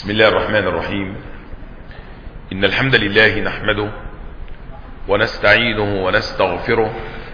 بسم الله الرحمن الرحيم إن الحمد لله نحمده ونستعينه ونستغفره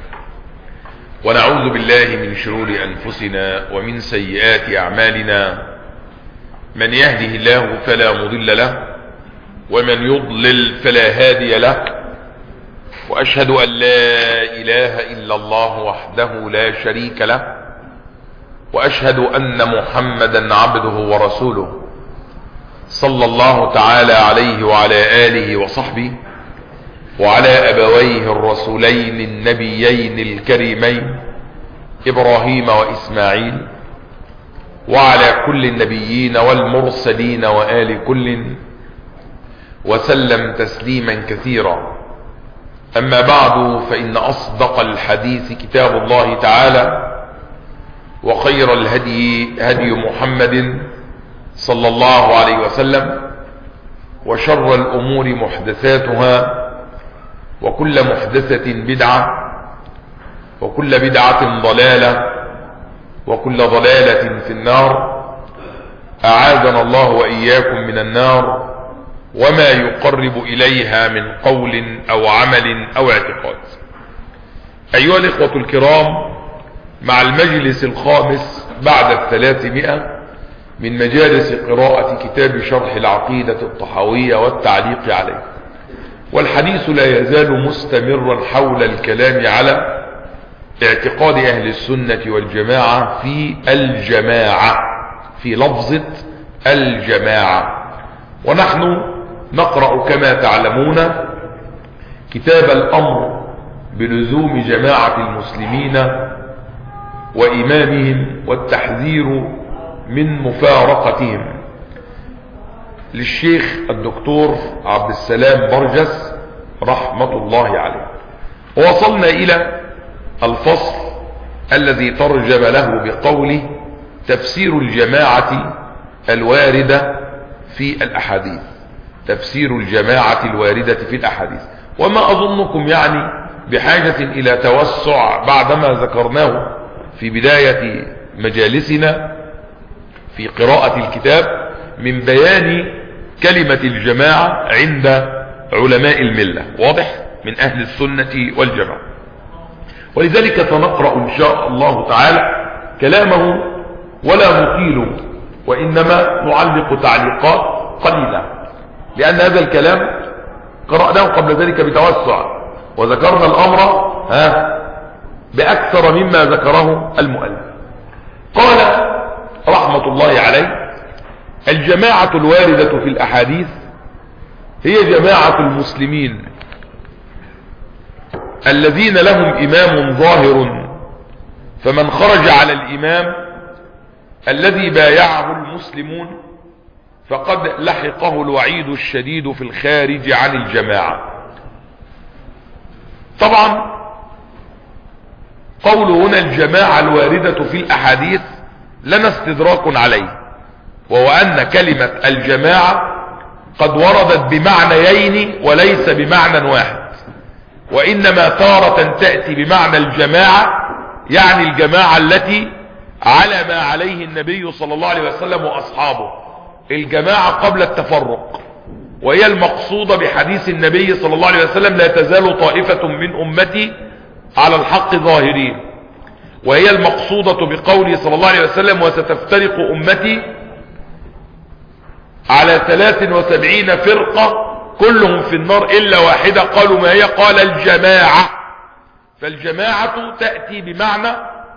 ونعوذ بالله من شرور أنفسنا ومن سيئات أعمالنا من يهده الله فلا مضل له ومن يضلل فلا هادي له وأشهد أن لا إله إلا الله وحده لا شريك له وأشهد أن محمدا عبده ورسوله صلى الله تعالى عليه وعلى آله وصحبه وعلى أبويه الرسولين النبيين الكريمين إبراهيم وإسماعيل وعلى كل النبيين والمرسلين وآل كل وسلم تسليما كثيرا أما بعد فإن أصدق الحديث كتاب الله تعالى وخير الهدي هدي محمد صلى الله عليه وسلم وشر الأمور محدثاتها وكل محدثة بدعة وكل بدعة ضلالة وكل ضلالة في النار أعاذنا الله وإياكم من النار وما يقرب إليها من قول أو عمل أو اعتقاد أيها الإخوة الكرام مع المجلس الخامس بعد الثلاثمائة من مجالس قراءة كتاب شرح العقيدة الطحاوية والتعليق عليه والحديث لا يزال مستمرا حول الكلام على اعتقاد أهل السنة والجماعة في الجماعة في لفظة الجماعة ونحن نقرأ كما تعلمون كتاب الأمر بلزوم جماعة المسلمين وإمامهم والتحذير من مفارقتهم للشيخ الدكتور عبد السلام برجس رحمة الله عليه ووصلنا إلى الفصل الذي ترجم له بقوله تفسير الجماعة الواردة في الأحاديث تفسير الجماعة الواردة في الأحاديث وما أظنكم يعني بحاجة إلى توسع بعدما ذكرناه في بداية مجالسنا في قراءة الكتاب من بيان كلمة الجماعة عند علماء الملة واضح من أهل السنة والجماعة ولذلك سنقرأ إن شاء الله تعالى كلامه ولا نطيل وإنما نعلق تعليقات قليلة لأن هذا الكلام قرأناه قبل ذلك بتوسع وذكرنا الأمر ها بأكثر مما ذكره المؤلف قال رحمة الله عليه الجماعة الواردة في الأحاديث هي جماعة المسلمين الذين لهم إمام ظاهر فمن خرج على الإمام الذي بايعه المسلمون فقد لحقه الوعيد الشديد في الخارج عن الجماعة طبعا قول هنا الجماعة الواردة في الأحاديث لنا استدراك عليه وهو أن كلمة الجماعة قد وردت بمعنيين وليس بمعنى واحد وإنما تارة تأتي بمعنى الجماعة يعني الجماعة التي على ما عليه النبي صلى الله عليه وسلم وأصحابه الجماعة قبل التفرق وهي المقصودة بحديث النبي صلى الله عليه وسلم لا تزال طائفة من أمتي على الحق ظاهرين وهي المقصودة بقوله صلى الله عليه وسلم وستفترق أمتي على ثلاث وسبعين فرقة كلهم في النار إلا واحدة قالوا ما هي قال الجماعة فالجماعة تأتي بمعنى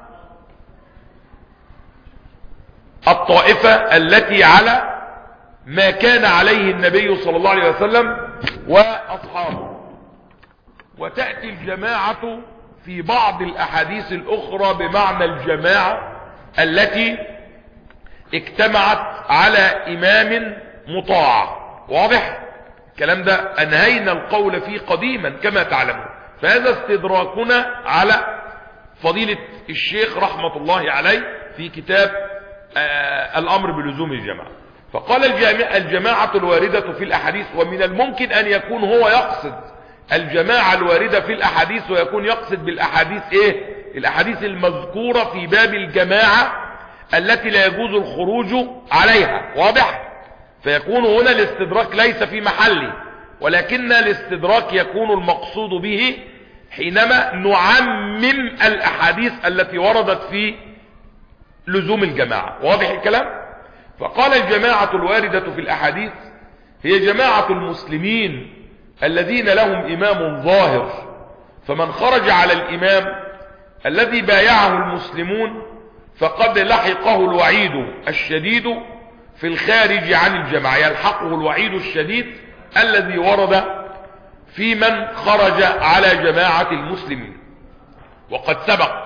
الطائفة التي على ما كان عليه النبي صلى الله عليه وسلم وأصحابه وتأتي الجماعة في بعض الأحاديث الأخرى بمعنى الجماعة التي اجتمعت على إمام مطاع واضح الكلام ده أنهينا القول فيه قديما كما تعلمون فهذا استدراكنا على فضيلة الشيخ رحمة الله عليه في كتاب آه الأمر بلزوم الجماعة فقال الجامعة الجماعة الواردة في الأحاديث ومن الممكن أن يكون هو يقصد الجماعة الواردة في الأحاديث ويكون يقصد بالأحاديث إيه الأحاديث المذكورة في باب الجماعة التي لا يجوز الخروج عليها واضح فيكون هنا الاستدراك ليس في محله ولكن الاستدراك يكون المقصود به حينما نعمم الاحاديث التي وردت في لزوم الجماعة واضح الكلام فقال الجماعة الواردة في الاحاديث هي جماعة المسلمين الذين لهم امام ظاهر فمن خرج على الامام الذي بايعه المسلمون فقد لحقه الوعيد الشديد في الخارج عن الجماعة يلحقه الوعيد الشديد الذي ورد في من خرج على جماعة المسلمين وقد سبق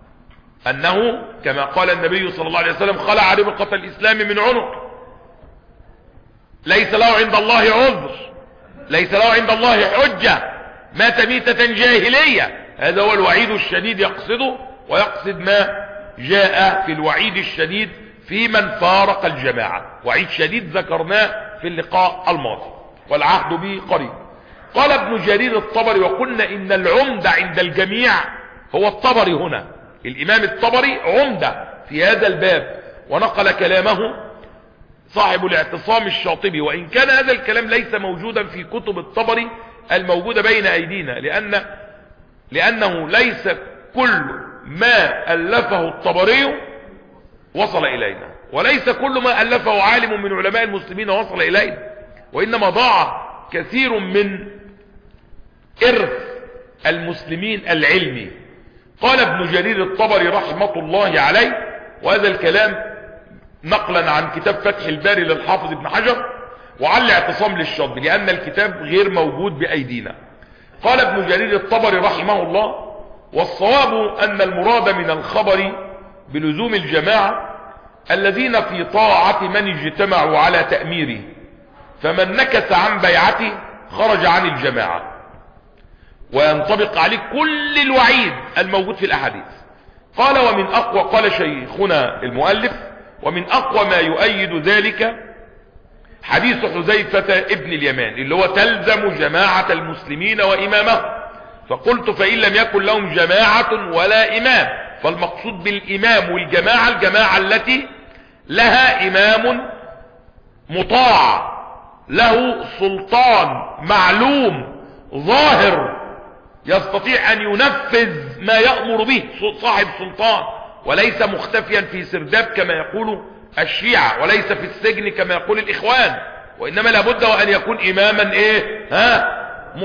انه كما قال النبي صلى الله عليه وسلم خلع ربقة الاسلام من عنق ليس له عند الله عذر ليس له عند الله حجة مات ميتة جاهلية هذا هو الوعيد الشديد يقصده ويقصد ما جاء في الوعيد الشديد في من فارق الجماعة وعيد شديد ذكرناه في اللقاء الماضي والعهد به قريب قال ابن جرير الطبري وقلنا ان العمدة عند الجميع هو الطبري هنا الامام الطبري عمدة في هذا الباب ونقل كلامه صاحب الاعتصام الشاطبي وان كان هذا الكلام ليس موجودا في كتب الطبري الموجودة بين ايدينا لان لانه ليس كل ما الفه الطبري وصل الينا وليس كل ما الفه عالم من علماء المسلمين وصل الينا وانما ضاع كثير من ارث المسلمين العلمي قال ابن جرير الطبري رحمة الله عليه وهذا الكلام نقلا عن كتاب فتح الباري للحافظ ابن حجر وعلى اعتصام للشاطبي لان الكتاب غير موجود بايدينا قال ابن جرير الطبري رحمه الله والصواب ان المراد من الخبر بلزوم الجماعة الذين في طاعة من اجتمعوا على تأميره فمن نكس عن بيعته خرج عن الجماعة وينطبق عليه كل الوعيد الموجود في الاحاديث قال ومن اقوى قال شيخنا المؤلف ومن اقوى ما يؤيد ذلك حديث حذيفة ابن اليمان اللي هو تلزم جماعة المسلمين وامامه فقلت فان لم يكن لهم جماعة ولا امام فالمقصود بالامام والجماعة الجماعة التي لها امام مطاع له سلطان معلوم ظاهر يستطيع ان ينفذ ما يأمر به صاحب سلطان وليس مختفيا في سرداب كما يقول الشيعة وليس في السجن كما يقول الاخوان وانما لابد وان يكون اماما ايه ها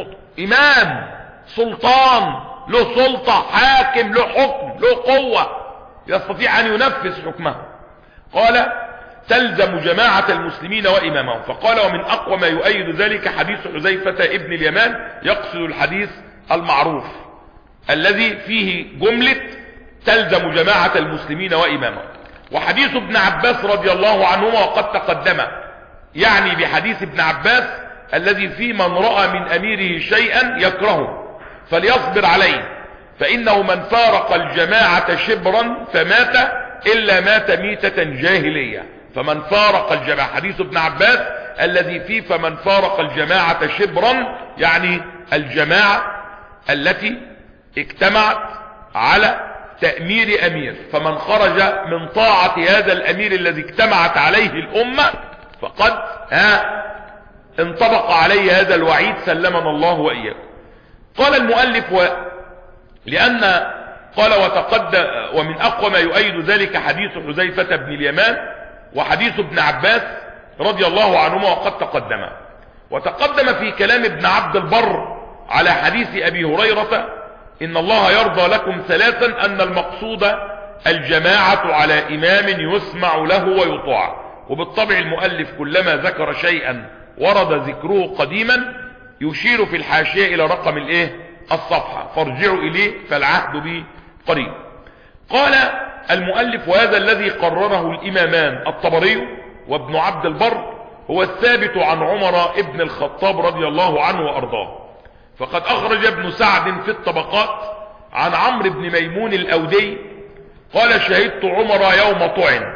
امام سلطان له سلطة حاكم له حكم له قوة يستطيع ان ينفذ حكمه قال تلزم جماعة المسلمين وامامهم فقال ومن اقوى ما يؤيد ذلك حديث حذيفة ابن اليمان يقصد الحديث المعروف الذي فيه جملة تلزم جماعة المسلمين وإمامهم وحديث ابن عباس رضي الله عنهما وقد تقدم يعني بحديث ابن عباس الذي فيه من رأى من أميره شيئا يكرهه فليصبر عليه فإنه من فارق الجماعة شبرا فمات إلا مات ميتة جاهلية فمن فارق الجماعة حديث ابن عباس الذي فيه فمن فارق الجماعة شبرا يعني الجماعة التي اجتمعت على تأمير امير فمن خرج من طاعة هذا الامير الذي اجتمعت عليه الامة فقد ها انطبق عليه هذا الوعيد سلمنا الله واياكم قال المؤلف و لان قال وتقدم ومن اقوى ما يؤيد ذلك حديث حذيفة بن اليمان وحديث ابن عباس رضي الله عنهما وقد تقدم وتقدم في كلام ابن عبد البر على حديث ابي هريرة ان الله يرضى لكم ثلاثا ان المقصود الجماعة على امام يسمع له ويطاع وبالطبع المؤلف كلما ذكر شيئا ورد ذكره قديما يشير في الحاشية الى رقم الايه الصفحة فارجعوا اليه فالعهد به قريب قال المؤلف وهذا الذي قرره الامامان الطبري وابن عبد البر هو الثابت عن عمر ابن الخطاب رضي الله عنه وارضاه فقد اخرج ابن سعد في الطبقات عن عمرو بن ميمون الاودي قال شهدت عمر يوم طعن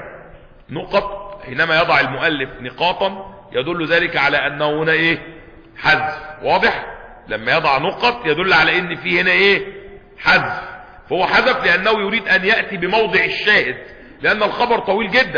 نقط حينما يضع المؤلف نقاطا يدل ذلك على انه هنا ايه حذف واضح لما يضع نقط يدل على ان في هنا ايه حذف فهو حذف لانه يريد ان يأتي بموضع الشاهد لان الخبر طويل جدا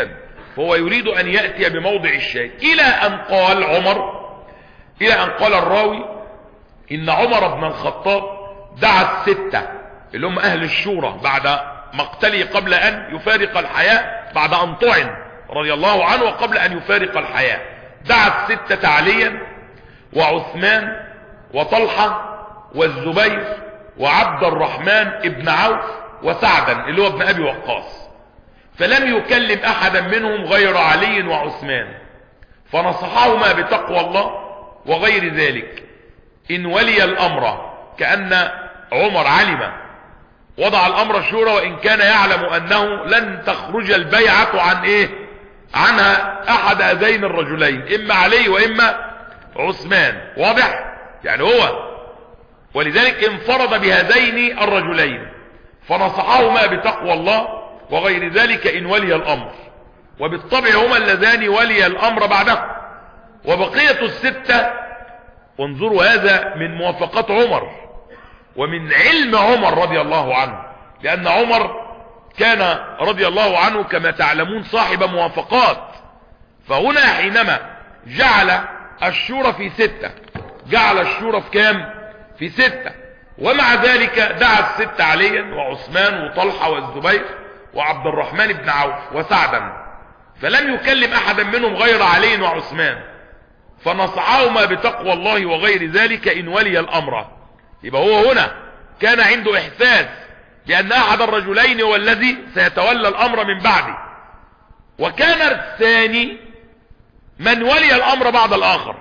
فهو يريد ان يأتي بموضع الشاهد الى ان قال عمر الى ان قال الراوي ان عمر بن الخطاب دعا الستة اللي هم اهل الشورى بعد مقتله قبل ان يفارق الحياة بعد ان طعن رضي الله عنه وقبل ان يفارق الحياة دعا الستة عليا وعثمان وطلحة والزبير وعبد الرحمن ابن عوف وسعدا اللي هو ابن ابي وقاص فلم يكلم احدا منهم غير علي وعثمان فنصحهما بتقوى الله وغير ذلك ان ولي الامر كأن عمر علم وضع الامر شورى وان كان يعلم انه لن تخرج البيعة عن ايه عنها احد هذين الرجلين اما علي واما عثمان واضح يعني هو ولذلك انفرد بهذين الرجلين فنصحهما بتقوى الله وغير ذلك ان ولي الامر وبالطبع هما اللذان ولي الامر بعده وبقية الستة وانظروا هذا من موافقات عمر ومن علم عمر رضي الله عنه لان عمر كان رضي الله عنه كما تعلمون صاحب موافقات فهنا حينما جعل الشورى في ستة جعل الشورى في كام في ستة ومع ذلك دعا الستة عليا وعثمان وطلحة والزبير وعبد الرحمن بن عوف وسعدا فلم يكلم احدا منهم غير علي وعثمان فنصحهما بتقوى الله وغير ذلك ان ولي الامر يبقى هو هنا كان عنده احساس لان احد الرجلين هو الذي سيتولى الامر من بعده وكان الثاني من ولي الامر بعد الاخر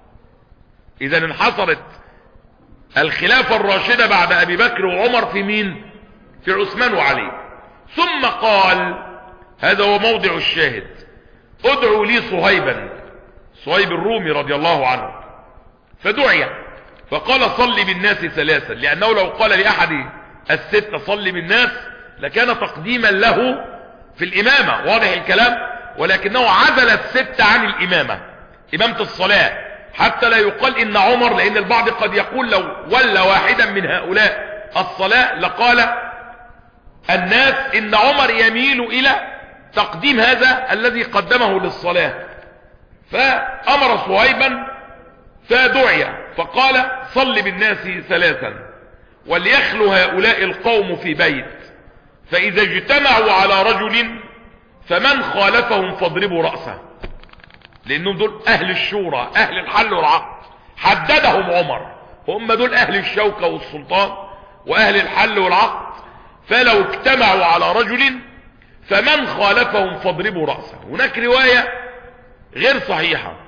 اذا انحصرت الخلافة الراشدة بعد ابي بكر وعمر في مين في عثمان وعلي ثم قال هذا هو موضع الشاهد ادعوا لي صهيبا صهيب الرومي رضي الله عنه فدعي فقال صل بالناس ثلاثا لانه لو قال لاحد الستة صل بالناس لكان تقديما له في الامامة واضح الكلام ولكنه عزل الستة عن الامامة امامة الصلاة حتى لا يقال ان عمر لان البعض قد يقول لو ولى واحدا من هؤلاء الصلاة لقال الناس ان عمر يميل الى تقديم هذا الذي قدمه للصلاة فامر صهيبا فدعي فقال صل بالناس ثلاثا وليخلو هؤلاء القوم في بيت فاذا اجتمعوا على رجل فمن خالفهم فاضربوا رأسه لانهم دول اهل الشورى اهل الحل والعقد حددهم عمر هم دول اهل الشوكة والسلطان واهل الحل والعقد فلو اجتمعوا على رجل فمن خالفهم فاضربوا رأسه هناك رواية غير صحيحة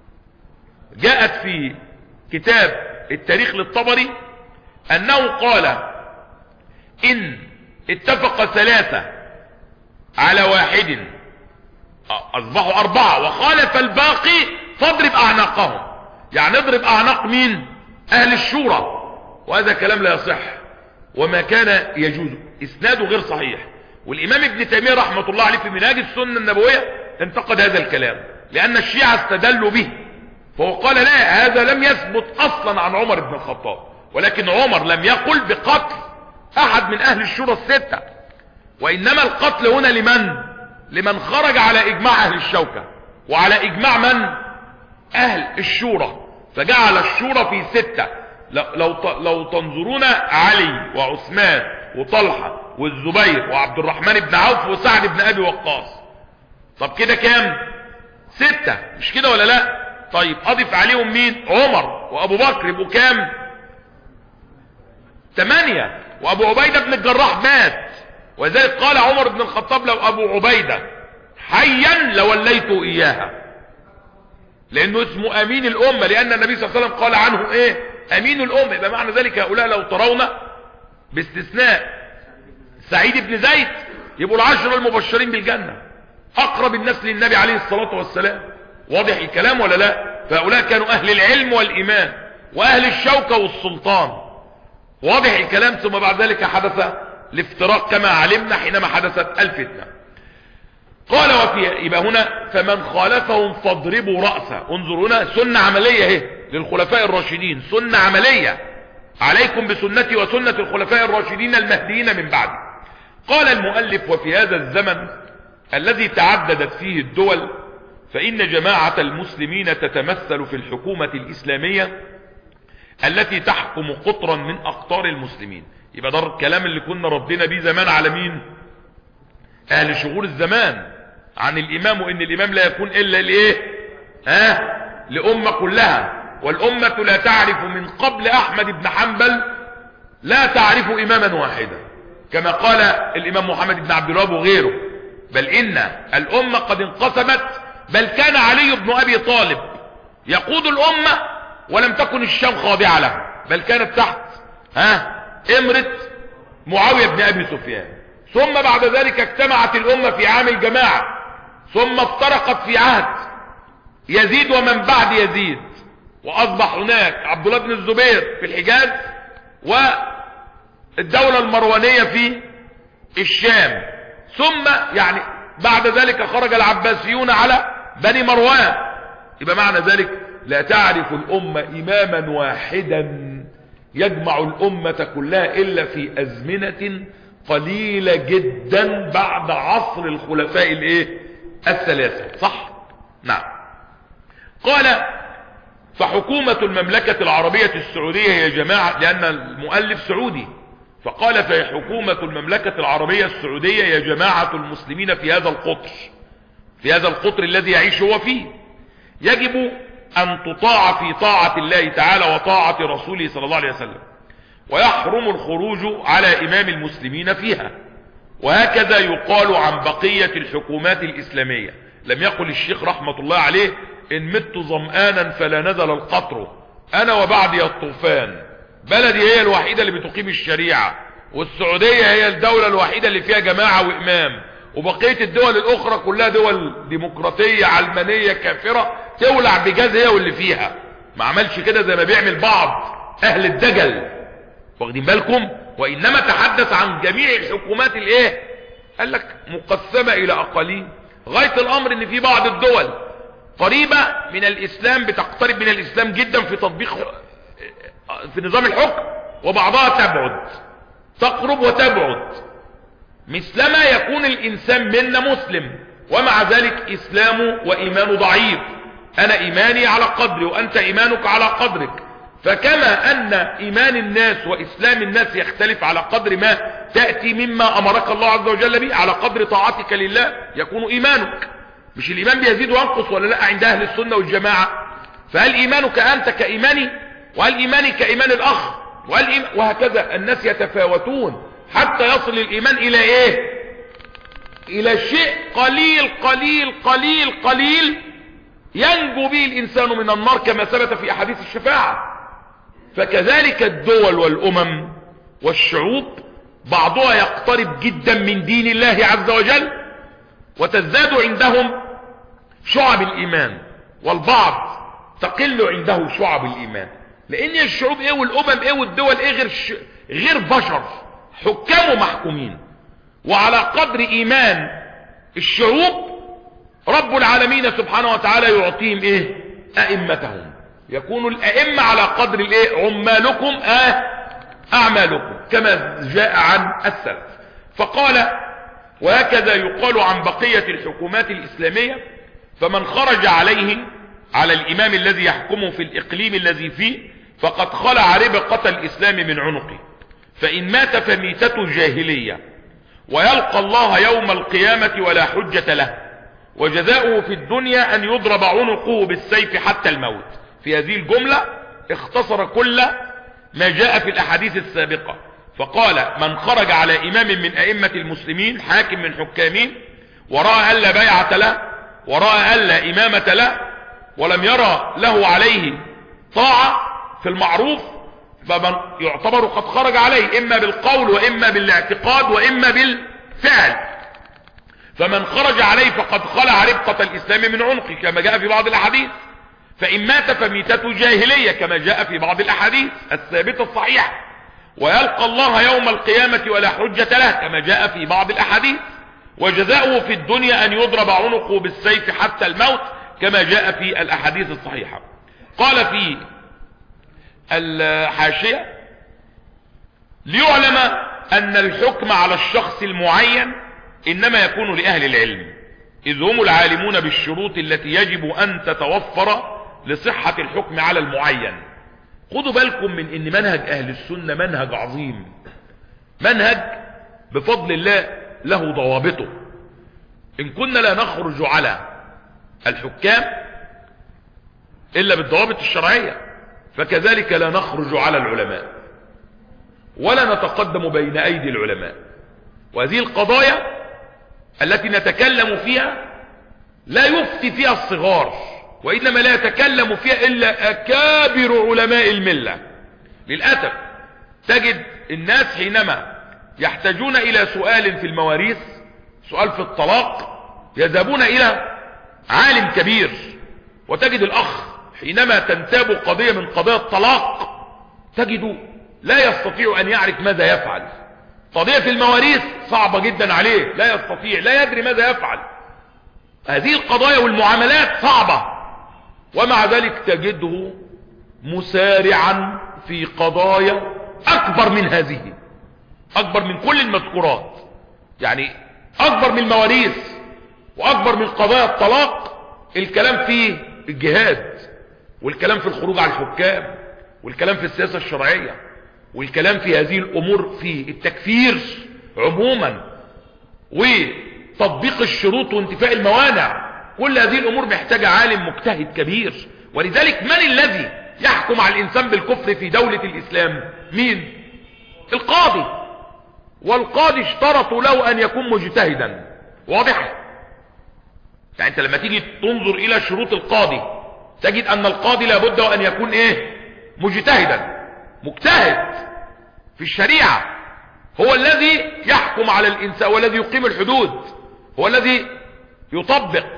جاءت في كتاب التاريخ للطبري انه قال ان اتفق ثلاثة على واحد اصبحوا اربعة وخالف الباقي فاضرب اعناقهم يعني اضرب اعناق مين اهل الشورى وهذا كلام لا يصح وما كان يجوز اسناده غير صحيح والامام ابن تيمية رحمة الله عليه في منهاج السنة النبوية انتقد هذا الكلام لان الشيعة استدلوا به فهو قال لا هذا لم يثبت اصلا عن عمر بن الخطاب ولكن عمر لم يقل بقتل احد من اهل الشورى الستة وانما القتل هنا لمن لمن خرج على اجماع اهل الشوكة وعلى اجماع من اهل الشورى فجعل الشورى في ستة لو, لو تنظرون علي وعثمان وطلحة والزبير وعبد الرحمن بن عوف وسعد بن ابي وقاص طب كده كام ستة مش كده ولا لا طيب اضف عليهم مين عمر وابو بكر يبقوا كام ثمانية وابو عبيدة بن الجراح مات وذلك قال عمر بن الخطاب لو ابو عبيدة حيا لوليته اياها لانه اسمه امين الامة لان النبي صلى الله عليه وسلم قال عنه ايه امين الامة يبقى معنى ذلك هؤلاء لو ترون باستثناء سعيد بن زيد يبقوا العشرة المبشرين بالجنة اقرب الناس للنبي عليه الصلاة والسلام واضح الكلام ولا لا فهؤلاء كانوا اهل العلم والايمان واهل الشوكة والسلطان واضح الكلام ثم بعد ذلك حدث الافتراق كما علمنا حينما حدثت الفتنة قال وفي يبقى هنا فمن خالفهم فاضربوا رأسه انظروا هنا سنة عملية اهي للخلفاء الراشدين سنة عملية عليكم بسنتي وسنة الخلفاء الراشدين المهديين من بعد قال المؤلف وفي هذا الزمن الذي تعددت فيه الدول فإن جماعة المسلمين تتمثل في الحكومة الإسلامية التي تحكم قطرا من أقطار المسلمين يبقى ده الكلام اللي كنا ردنا بيه زمان على مين أهل شغور الزمان عن الإمام وإن الإمام لا يكون إلا لإيه ها لأمة كلها والأمة لا تعرف من قبل أحمد بن حنبل لا تعرف إماما واحدا كما قال الإمام محمد بن عبد الوهاب وغيره بل إن الأمة قد انقسمت بل كان علي بن أبي طالب يقود الأمة ولم تكن الشام خاضعة له بل كانت تحت ها امرة معاوية بن أبي سفيان ثم بعد ذلك اجتمعت الأمة في عام الجماعة ثم افترقت في عهد يزيد ومن بعد يزيد وأصبح هناك عبد الله بن الزبير في الحجاز والدولة المروانية في الشام ثم يعني بعد ذلك خرج العباسيون على بني مروان يبقى معنى ذلك لا تعرف الأمة إماما واحدا يجمع الأمة كلها إلا في أزمنة قليلة جدا بعد عصر الخلفاء الايه الثلاثة صح نعم قال فحكومة المملكة العربية السعودية هي جماعة لأن المؤلف سعودي فقال فحكومة المملكة العربية السعودية هي جماعة المسلمين في هذا القطر في هذا القطر الذي يعيش هو فيه يجب أن تطاع في طاعة الله تعالى وطاعة رسوله صلى الله عليه وسلم ويحرم الخروج على إمام المسلمين فيها وهكذا يقال عن بقية الحكومات الإسلامية لم يقل الشيخ رحمة الله عليه إن مت ظمآنا فلا نزل القطر أنا وبعدي الطوفان بلدي هي الوحيدة اللي بتقيم الشريعة والسعودية هي الدولة الوحيدة اللي فيها جماعة وإمام وبقية الدول الأخرى كلها دول ديمقراطية علمانية كافرة تولع بجاز هي واللي فيها ما عملش كده زي ما بيعمل بعض أهل الدجل واخدين بالكم وإنما تحدث عن جميع الحكومات الايه قال لك مقسمة إلى أقاليم غاية الأمر إن في بعض الدول قريبة من الإسلام بتقترب من الإسلام جدا في تطبيق في نظام الحكم وبعضها تبعد تقرب وتبعد مثلما يكون الإنسان منا مسلم ومع ذلك إسلامه وإيمانه ضعيف أنا إيماني على قدري وأنت إيمانك على قدرك فكما أن إيمان الناس وإسلام الناس يختلف على قدر ما تأتي مما أمرك الله عز وجل به على قدر طاعتك لله يكون إيمانك مش الإيمان بيزيد وينقص ولا لا عند أهل السنة والجماعة فهل إيمانك أنت كإيماني وهل إيماني كإيمان الأخ وهل إيمان وهكذا الناس يتفاوتون حتى يصل الإيمان إلى إيه إلى شيء قليل قليل قليل قليل ينجو به الإنسان من النار كما ثبت في أحاديث الشفاعة فكذلك الدول والأمم والشعوب بعضها يقترب جدا من دين الله عز وجل وتزداد عندهم شعب الإيمان والبعض تقل عنده شعب الإيمان لأن الشعوب إيه والأمم إيه والدول إيه غير, ش... غير بشر حكام محكومين وعلى قدر إيمان الشعوب رب العالمين سبحانه وتعالى يعطيهم إيه أئمتهم يكون الأئمة على قدر الإيه عمالكم آه أعمالكم كما جاء عن السلف فقال وهكذا يقال عن بقية الحكومات الإسلامية فمن خرج عليه على الإمام الذي يحكمه في الإقليم الذي فيه فقد خلع ربقة الإسلام من عنقه فإن مات فميتة جاهلية ويلقى الله يوم القيامة ولا حجة له وجزاؤه في الدنيا أن يضرب عنقه بالسيف حتى الموت في هذه الجملة اختصر كل ما جاء في الأحاديث السابقة فقال من خرج على إمام من أئمة المسلمين حاكم من حكامين ورأى ألا بيعة له ورأى ألا إمامة له ولم يرى له عليه طاعة في المعروف فمن يعتبر قد خرج عليه إما بالقول وإما بالاعتقاد وإما بالفعل فمن خرج عليه فقد خلع ربقة الإسلام من عنقه كما جاء في بعض الأحاديث فإن مات فميتته جاهلية كما جاء في بعض الأحاديث الثابتة الصحيحة ويلقى الله يوم القيامة ولا حجة له كما جاء في بعض الأحاديث وجزاؤه في الدنيا أن يضرب عنقه بالسيف حتى الموت كما جاء في الأحاديث الصحيحة قال في الحاشية ليعلم أن الحكم على الشخص المعين إنما يكون لأهل العلم إذ هم العالمون بالشروط التي يجب أن تتوفر لصحة الحكم على المعين خدوا بالكم من ان منهج اهل السنة منهج عظيم منهج بفضل الله له ضوابطه ان كنا لا نخرج على الحكام الا بالضوابط الشرعية فكذلك لا نخرج على العلماء ولا نتقدم بين ايدي العلماء وهذه القضايا التي نتكلم فيها لا يفتي فيها الصغار وإنما لا يتكلم فيها إلا أكابر علماء الملة للأسف تجد الناس حينما يحتاجون إلى سؤال في المواريث سؤال في الطلاق يذهبون إلى عالم كبير وتجد الأخ حينما تنتاب قضية من قضايا الطلاق تجد لا يستطيع أن يعرف ماذا يفعل قضية في المواريث صعبة جدا عليه لا يستطيع لا يدري ماذا يفعل هذه القضايا والمعاملات صعبة ومع ذلك تجده مسارعا في قضايا اكبر من هذه اكبر من كل المذكورات يعني اكبر من المواريث واكبر من قضايا الطلاق الكلام في الجهاد والكلام في الخروج على الحكام والكلام في السياسة الشرعية والكلام في هذه الامور في التكفير عموما وتطبيق الشروط وانتفاء الموانع كل هذه الامور محتاجة عالم مجتهد كبير ولذلك من الذي يحكم على الانسان بالكفر في دولة الاسلام مين القاضي والقاضي اشترطوا له ان يكون مجتهدا واضح يعني انت لما تيجي تنظر الى شروط القاضي تجد ان القاضي لابد وان يكون ايه مجتهدا مجتهد في الشريعة هو الذي يحكم على الانسان والذي يقيم الحدود هو الذي يطبق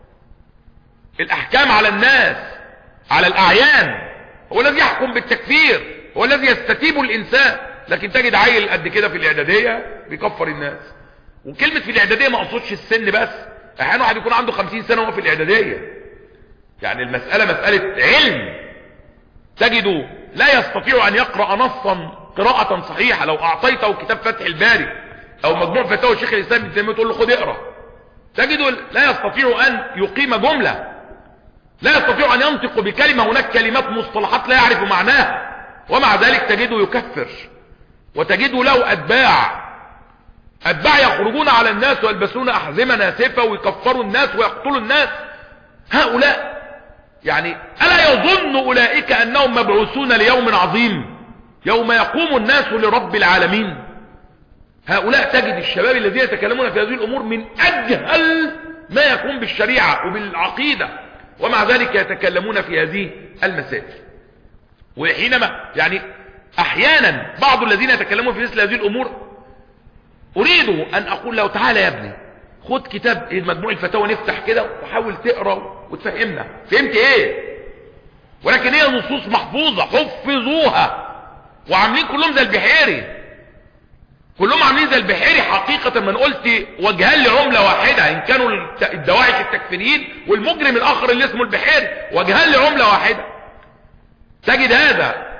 الاحكام على الناس على الاعيان هو الذي يحكم بالتكفير هو الذي يستتيب الانسان لكن تجد عيل قد كده في الاعدادية بيكفر الناس وكلمة في الاعدادية ما اقصدش السن بس احيانا واحد يكون عنده خمسين سنة وهو في الاعدادية يعني المسألة مسألة علم تجده لا يستطيع ان يقرأ نصا قراءة صحيحة لو اعطيته كتاب فتح الباري او مجموع فتاوى الشيخ الاسلام ابن تيميه تقول له خد اقرا تجده لا يستطيع ان يقيم جملة لا يستطيع ان ينطق بكلمة هناك كلمات مصطلحات لا يعرف معناها ومع ذلك تجده يكفر وتجده له اتباع اتباع يخرجون على الناس ويلبسون احزمة ناسفة ويكفروا الناس ويقتلوا الناس هؤلاء يعني الا يظن اولئك انهم مبعوثون ليوم عظيم يوم يقوم الناس لرب العالمين هؤلاء تجد الشباب الذين يتكلمون في هذه الامور من اجهل ما يكون بالشريعة وبالعقيدة ومع ذلك يتكلمون في هذه المسائل وحينما يعني احيانا بعض الذين يتكلمون في مثل هذه الامور اريد ان اقول له تعالى يا ابني خد كتاب مجموع الفتاوى نفتح كده وحاول تقرا وتفهمنا فهمت ايه ولكن هي نصوص محفوظة حفظوها وعاملين كلهم زي البحيري كلهم عاملين زي البحيري حقيقة من قلت وجهان لعملة واحدة ان كانوا الدواعش التكفيريين والمجرم الاخر اللي اسمه البحيري وجهان لعملة واحدة تجد هذا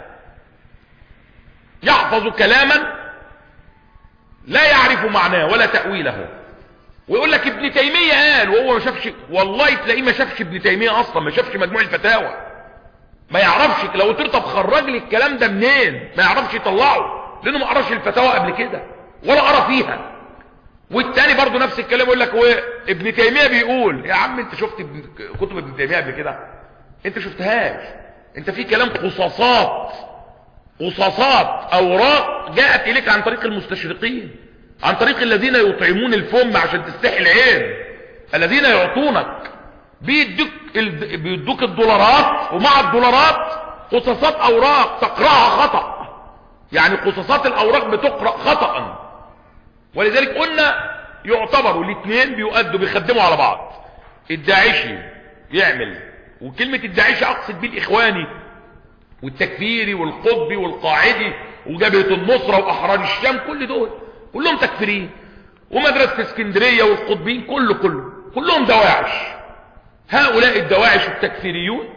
يحفظ كلاما لا يعرف معناه ولا تأويله ويقول لك ابن تيمية قال وهو ما شافش والله تلاقيه ما شافش ابن تيمية اصلا ما شافش مجموع الفتاوى ما يعرفش لو قلت له طب خرج لي الكلام ده منين ما يعرفش يطلعه لانه ما قراش الفتاوى قبل كده ولا قرا فيها والتاني برضه نفس الكلام يقول لك هو ابن تيمية بيقول يا عم انت شفت ابن كتب ابن تيمية قبل كده انت شفتهاش انت في كلام قصاصات قصاصات اوراق جاءت اليك عن طريق المستشرقين عن طريق الذين يطعمون الفم عشان تستحي العين الذين يعطونك بيدوك بيدوك الدولارات ومع الدولارات قصاصات اوراق تقراها خطأ يعني قصاصات الاوراق بتقرأ خطأ ولذلك قلنا يعتبروا الاثنين بيؤدوا بيخدموا على بعض الداعشي يعمل وكلمة الداعشي اقصد بيه الاخواني والتكفيري والقطبي والقاعدي وجبهة النصرة واحرار الشام كل دول كلهم تكفيريين ومدرسة اسكندرية والقطبيين كله كله كلهم دواعش هؤلاء الدواعش التكفيريون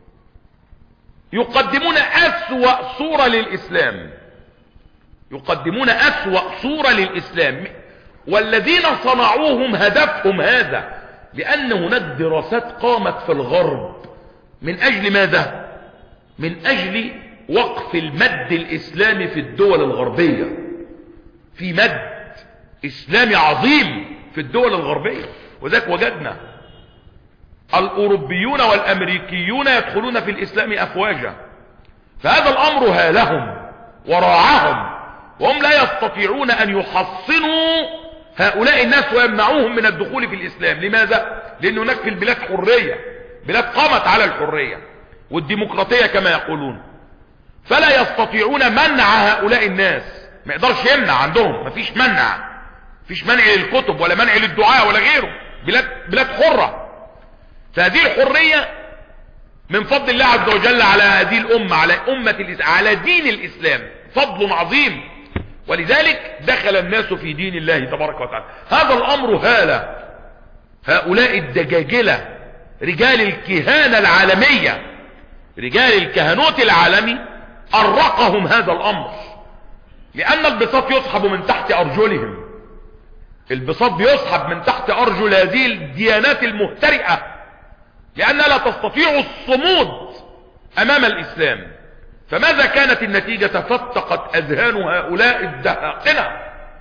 يقدمون أسوأ صورة للإسلام يقدمون أسوأ صورة للإسلام والذين صنعوهم هدفهم هذا لأن هناك دراسات قامت في الغرب من أجل ماذا من أجل وقف المد الإسلامي في الدول الغربية في مد إسلامي عظيم في الدول الغربية وذلك وجدنا الأوروبيون والأمريكيون يدخلون في الإسلام أفواجا فهذا الأمر هالهم وراعهم وهم لا يستطيعون أن يحصنوا هؤلاء الناس ويمنعوهم من الدخول في الإسلام لماذا؟ لأن هناك في البلاد حرية بلاد قامت على الحرية والديمقراطية كما يقولون فلا يستطيعون منع هؤلاء الناس ما يقدرش يمنع عندهم مفيش منع مفيش منع للكتب ولا منع للدعاء ولا غيره بلاد, بلاد حرة فهذه الحرية من فضل الله عز وجل على هذه الأمة على أمة الإسلام على دين الإسلام فضل عظيم ولذلك دخل الناس في دين الله تبارك وتعالى هذا الأمر هالة هؤلاء الدجاجلة رجال الكهانة العالمية رجال الكهنوت العالمي أرقهم هذا الأمر لأن البساط يسحب من تحت أرجلهم البساط بيسحب من تحت أرجل هذه الديانات المهترئة لأنها لا تستطيع الصمود أمام الإسلام فماذا كانت النتيجة فتقت أذهان هؤلاء الدهاقنة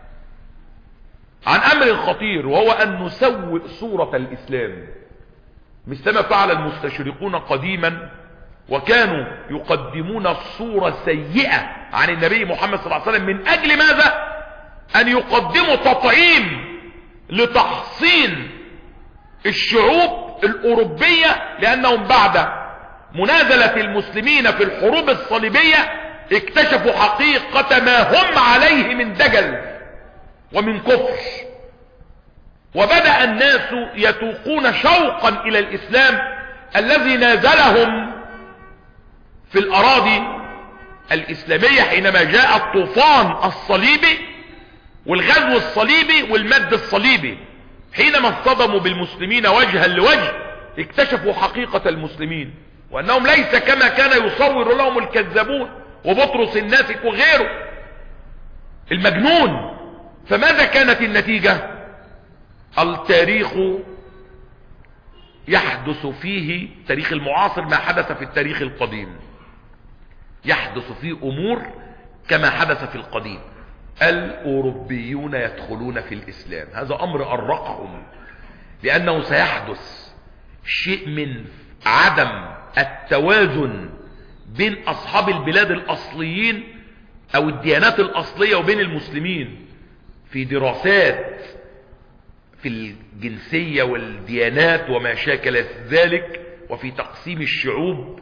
عن أمر خطير وهو أن نسوء صورة الإسلام مثلما فعل المستشرقون قديما وكانوا يقدمون صورة سيئة عن النبي محمد صلى الله عليه وسلم من أجل ماذا أن يقدموا تطعيم لتحصين الشعوب الأوروبية لأنهم بعد منازلة المسلمين في الحروب الصليبية اكتشفوا حقيقة ما هم عليه من دجل ومن كفر وبدأ الناس يتوقون شوقا إلى الإسلام الذي نازلهم في الأراضي الإسلامية حينما جاء الطوفان الصليبي والغزو الصليبي والمد الصليبي حينما اصطدموا بالمسلمين وجها لوجه اكتشفوا حقيقة المسلمين وأنهم ليس كما كان يصور لهم الكذابون وبطرس الناسك وغيره المجنون فماذا كانت النتيجة التاريخ يحدث فيه تاريخ المعاصر ما حدث في التاريخ القديم يحدث فيه أمور كما حدث في القديم الأوروبيون يدخلون في الإسلام هذا أمر أرقهم لأنه سيحدث شيء من عدم التوازن بين أصحاب البلاد الأصليين أو الديانات الأصلية وبين المسلمين في دراسات في الجنسية والديانات وما شاكل ذلك وفي تقسيم الشعوب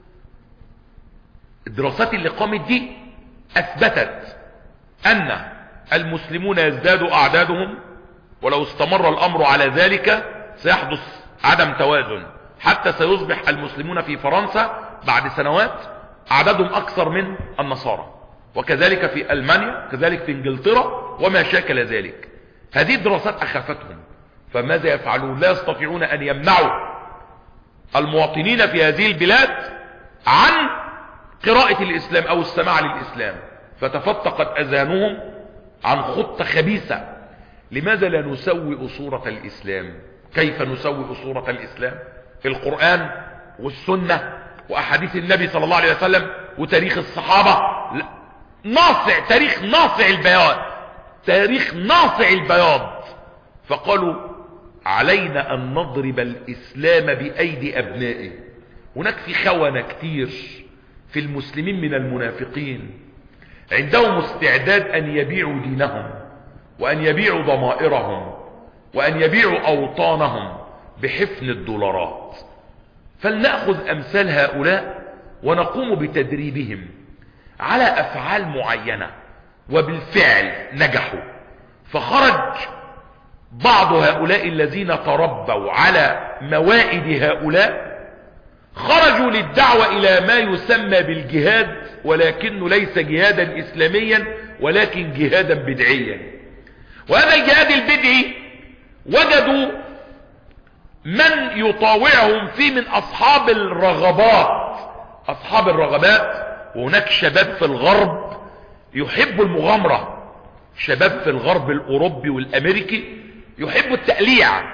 الدراسات اللي قامت دي أثبتت أن المسلمون يزداد أعدادهم ولو استمر الأمر على ذلك سيحدث عدم توازن حتى سيصبح المسلمون في فرنسا بعد سنوات عددهم أكثر من النصارى وكذلك في ألمانيا كذلك في انجلترا وما شاكل ذلك هذه الدراسات أخافتهم فماذا يفعلون لا يستطيعون أن يمنعوا المواطنين في هذه البلاد عن قراءة الإسلام أو السماع للإسلام فتفتقت أذانهم عن خطة خبيثة لماذا لا نسوئ صورة الإسلام كيف نسوئ صورة الإسلام القرآن والسنة وأحاديث النبي صلى الله عليه وسلم وتاريخ الصحابة لا. ناصع تاريخ ناصع البياض تاريخ ناصع البياض فقالوا علينا أن نضرب الإسلام بأيدي أبنائه هناك في خونة كتير في المسلمين من المنافقين عندهم استعداد أن يبيعوا دينهم وأن يبيعوا ضمائرهم وأن يبيعوا أوطانهم بحفن الدولارات فلنأخذ أمثال هؤلاء ونقوم بتدريبهم على أفعال معينة وبالفعل نجحوا فخرج بعض هؤلاء الذين تربوا على موائد هؤلاء خرجوا للدعوة إلى ما يسمى بالجهاد ولكنه ليس جهادا إسلاميا ولكن جهادا بدعيا وهذا الجهاد البدعي وجدوا من يطاوعهم فيه من أصحاب الرغبات أصحاب الرغبات وهناك شباب في الغرب يحب المغامرة شباب في الغرب الأوروبي والأمريكي يحب التأليع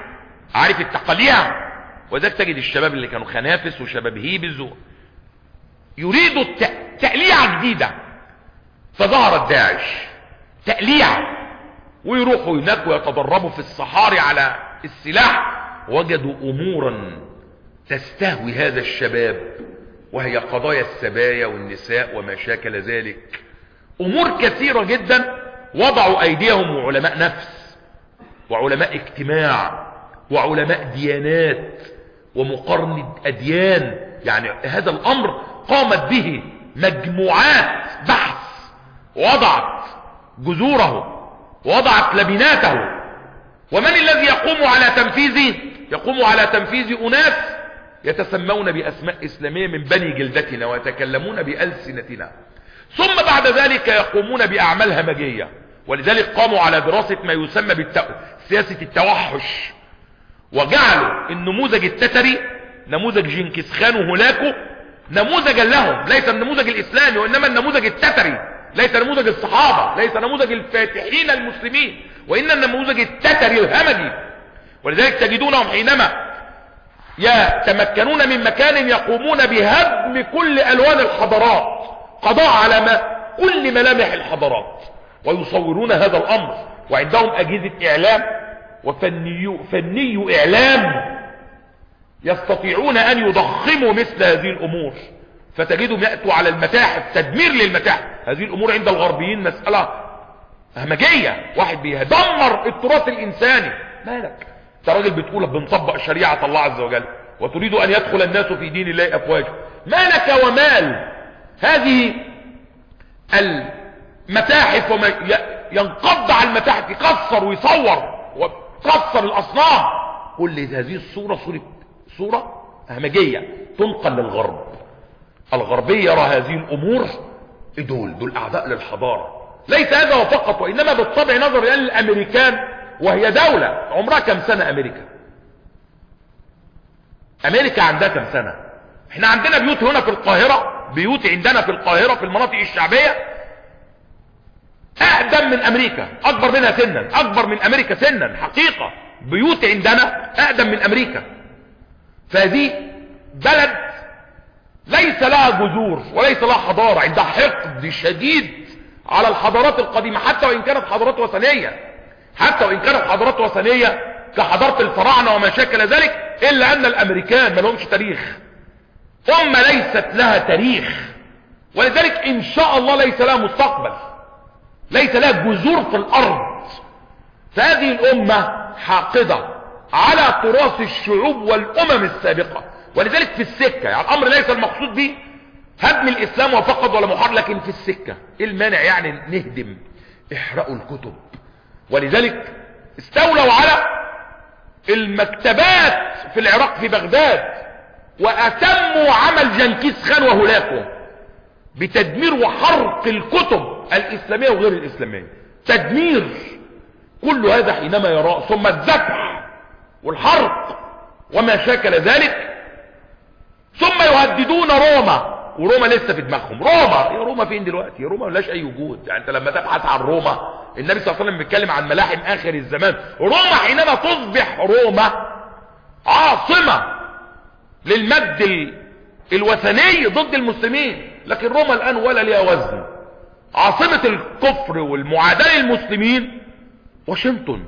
عارف التقليع وذلك تجد الشباب اللي كانوا خنافس وشباب هيبز و... يريدوا الت... تقليعة جديدة فظهر داعش تقليع ويروحوا هناك ويتدربوا في الصحاري على السلاح وجدوا امورا تستهوي هذا الشباب وهي قضايا السبايا والنساء وما شاكل ذلك امور كثيرة جدا وضعوا ايديهم وعلماء نفس وعلماء اجتماع وعلماء ديانات ومقارنة اديان يعني هذا الامر قامت به مجموعات بحث وضعت جذوره وضعت لبناته ومن الذي يقوم على تنفيذه يقوم على تنفيذ اناس يتسمون باسماء اسلامية من بني جلدتنا ويتكلمون بألسنتنا ثم بعد ذلك يقومون باعمال همجية ولذلك قاموا على دراسة ما يسمى بالتو... سياسة التوحش وجعلوا النموذج التتري نموذج جنكيز خان وهولاكو نموذجا لهم ليس النموذج الاسلامي وانما النموذج التتري ليس نموذج الصحابة ليس نموذج الفاتحين المسلمين وان النموذج التتري الهمجي ولذلك تجدونهم حينما يتمكنون من مكان يقومون بهدم كل الوان الحضارات قضاء على ما كل ملامح الحضارات ويصورون هذا الامر وعندهم اجهزة اعلام وفني فني اعلام يستطيعون ان يضخموا مثل هذه الامور فتجدهم يأتوا على المتاحف تدمير للمتاحف هذه الامور عند الغربيين مسألة همجية واحد بيدمر التراث الانساني مالك انت راجل بتقول بنطبق شريعة الله عز وجل وتريد ان يدخل الناس في دين الله افواجا مالك ومال هذه المتاحف وما ينقض على المتاحف يكسر ويصور ويكسر الاصنام كل هذه الصورة صورة صورة همجية تنقل للغرب الغربية يرى هذه الامور دول دول اعداء للحضارة ليس هذا فقط وانما بالطبع نظر الى الامريكان وهي دولة عمرها كم سنة امريكا امريكا عندها كم سنة احنا عندنا بيوت هنا في القاهرة بيوت عندنا في القاهرة في المناطق الشعبية اقدم من امريكا اكبر منها سنا اكبر من امريكا سنا حقيقة بيوت عندنا اقدم من امريكا فهذه بلد ليس لها جذور وليس لها حضارة عندها حقد شديد على الحضارات القديمة حتى وان كانت حضارات وثنية حتى وان كانت حضارات وثنية كحضارة الفراعنة وما شاكل ذلك الا ان الامريكان ما لهمش تاريخ امة ليست لها تاريخ ولذلك ان شاء الله ليس لها مستقبل ليس لها جذور في الارض فهذه الامة حاقدة على تراث الشعوب والامم السابقة ولذلك في السكة يعني الامر ليس المقصود به هدم الاسلام وفقط ولا محار لكن في السكة ايه المانع يعني نهدم احرقوا الكتب ولذلك استولوا على المكتبات في العراق في بغداد واتموا عمل جنكيز خان وهلاكه بتدمير وحرق الكتب الاسلامية وغير الاسلامية تدمير كل هذا حينما يرى ثم الذبح والحرق وما شاكل ذلك ثم يهددون روما وروما لسه في دماغهم روما يا روما فين دلوقتي يا روما ملاش اي وجود يعني انت لما تبحث عن روما النبي صلى الله عليه وسلم بيتكلم عن ملاحم اخر الزمان روما حينما تصبح روما عاصمة للمد الوثني ضد المسلمين لكن روما الان ولا ليها وزن عاصمة الكفر والمعاداة للمسلمين واشنطن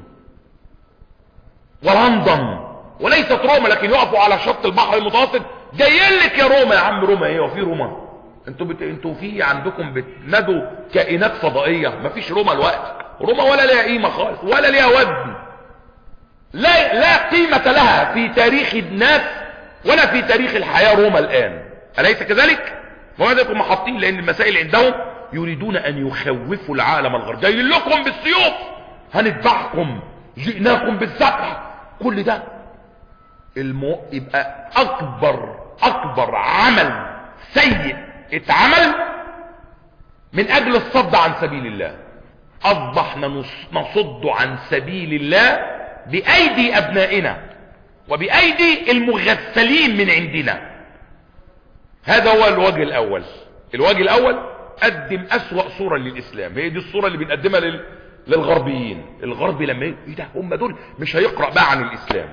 ولندن وليست روما لكن يقفوا على شط البحر المتوسط جايين لك يا روما يا عم روما ايه وفي روما انتوا بت... انتوا في عندكم بتنادوا كائنات فضائيه مفيش روما الوقت روما ولا ليها قيمه خالص ولا ليها وزن لا لا قيمه لها في تاريخ الناس ولا في تاريخ الحياه روما الان اليس كذلك وماذا يكون محاطين لان المسائل عندهم يريدون ان يخوفوا العالم الغربي جايين لكم بالسيوف هنذبحكم جئناكم بالذبح كل ده المو... يبقى اكبر اكبر عمل سيء اتعمل من اجل الصد عن سبيل الله اصبحنا نصد عن سبيل الله بايدي ابنائنا وبايدي المغفلين من عندنا هذا هو الوجه الاول الوجه الاول قدم اسوأ صورة للاسلام هي دي الصورة اللي بنقدمها لل... للغربيين الغربي لما ايه ده هم دول مش هيقرأ بقى عن الاسلام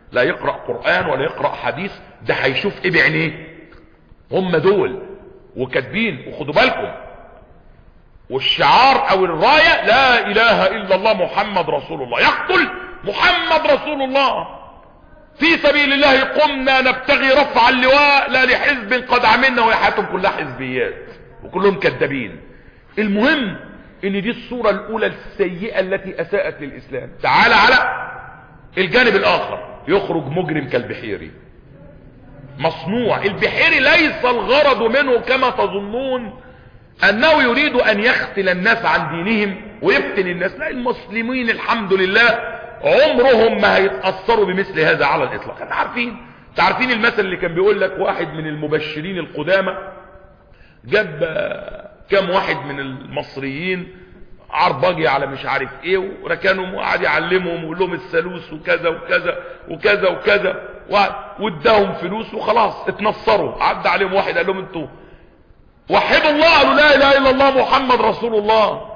لا يقرأ قرآن ولا يقرأ حديث ده هيشوف ايه بعينيه هم دول وكاتبين وخدوا بالكم والشعار او الراية لا اله الا الله محمد رسول الله يقتل محمد رسول الله في سبيل الله قمنا نبتغي رفع اللواء لا لحزب قد عملنا وحياتهم كلها حزبيات وكلهم كذابين المهم ان دي الصورة الاولى السيئة التي اساءت للاسلام تعال على الجانب الاخر يخرج مجرم كالبحيري مصنوع البحيري ليس الغرض منه كما تظنون انه يريد ان يختل الناس عن دينهم ويفتن الناس لا المسلمين الحمد لله عمرهم ما هيتأثروا بمثل هذا على الاطلاق انت عارفين تعرفين المثل اللي كان بيقول لك واحد من المبشرين القدامى جاب كام واحد من المصريين عربجي على مش عارف ايه وركنهم وقعد يعلمهم ويقول لهم الثالوث وكذا وكذا وكذا وكذا واداهم فلوس وخلاص اتنصروا عدى عليهم واحد قال لهم انتوا وحدوا الله قالوا لا اله الا الله محمد رسول الله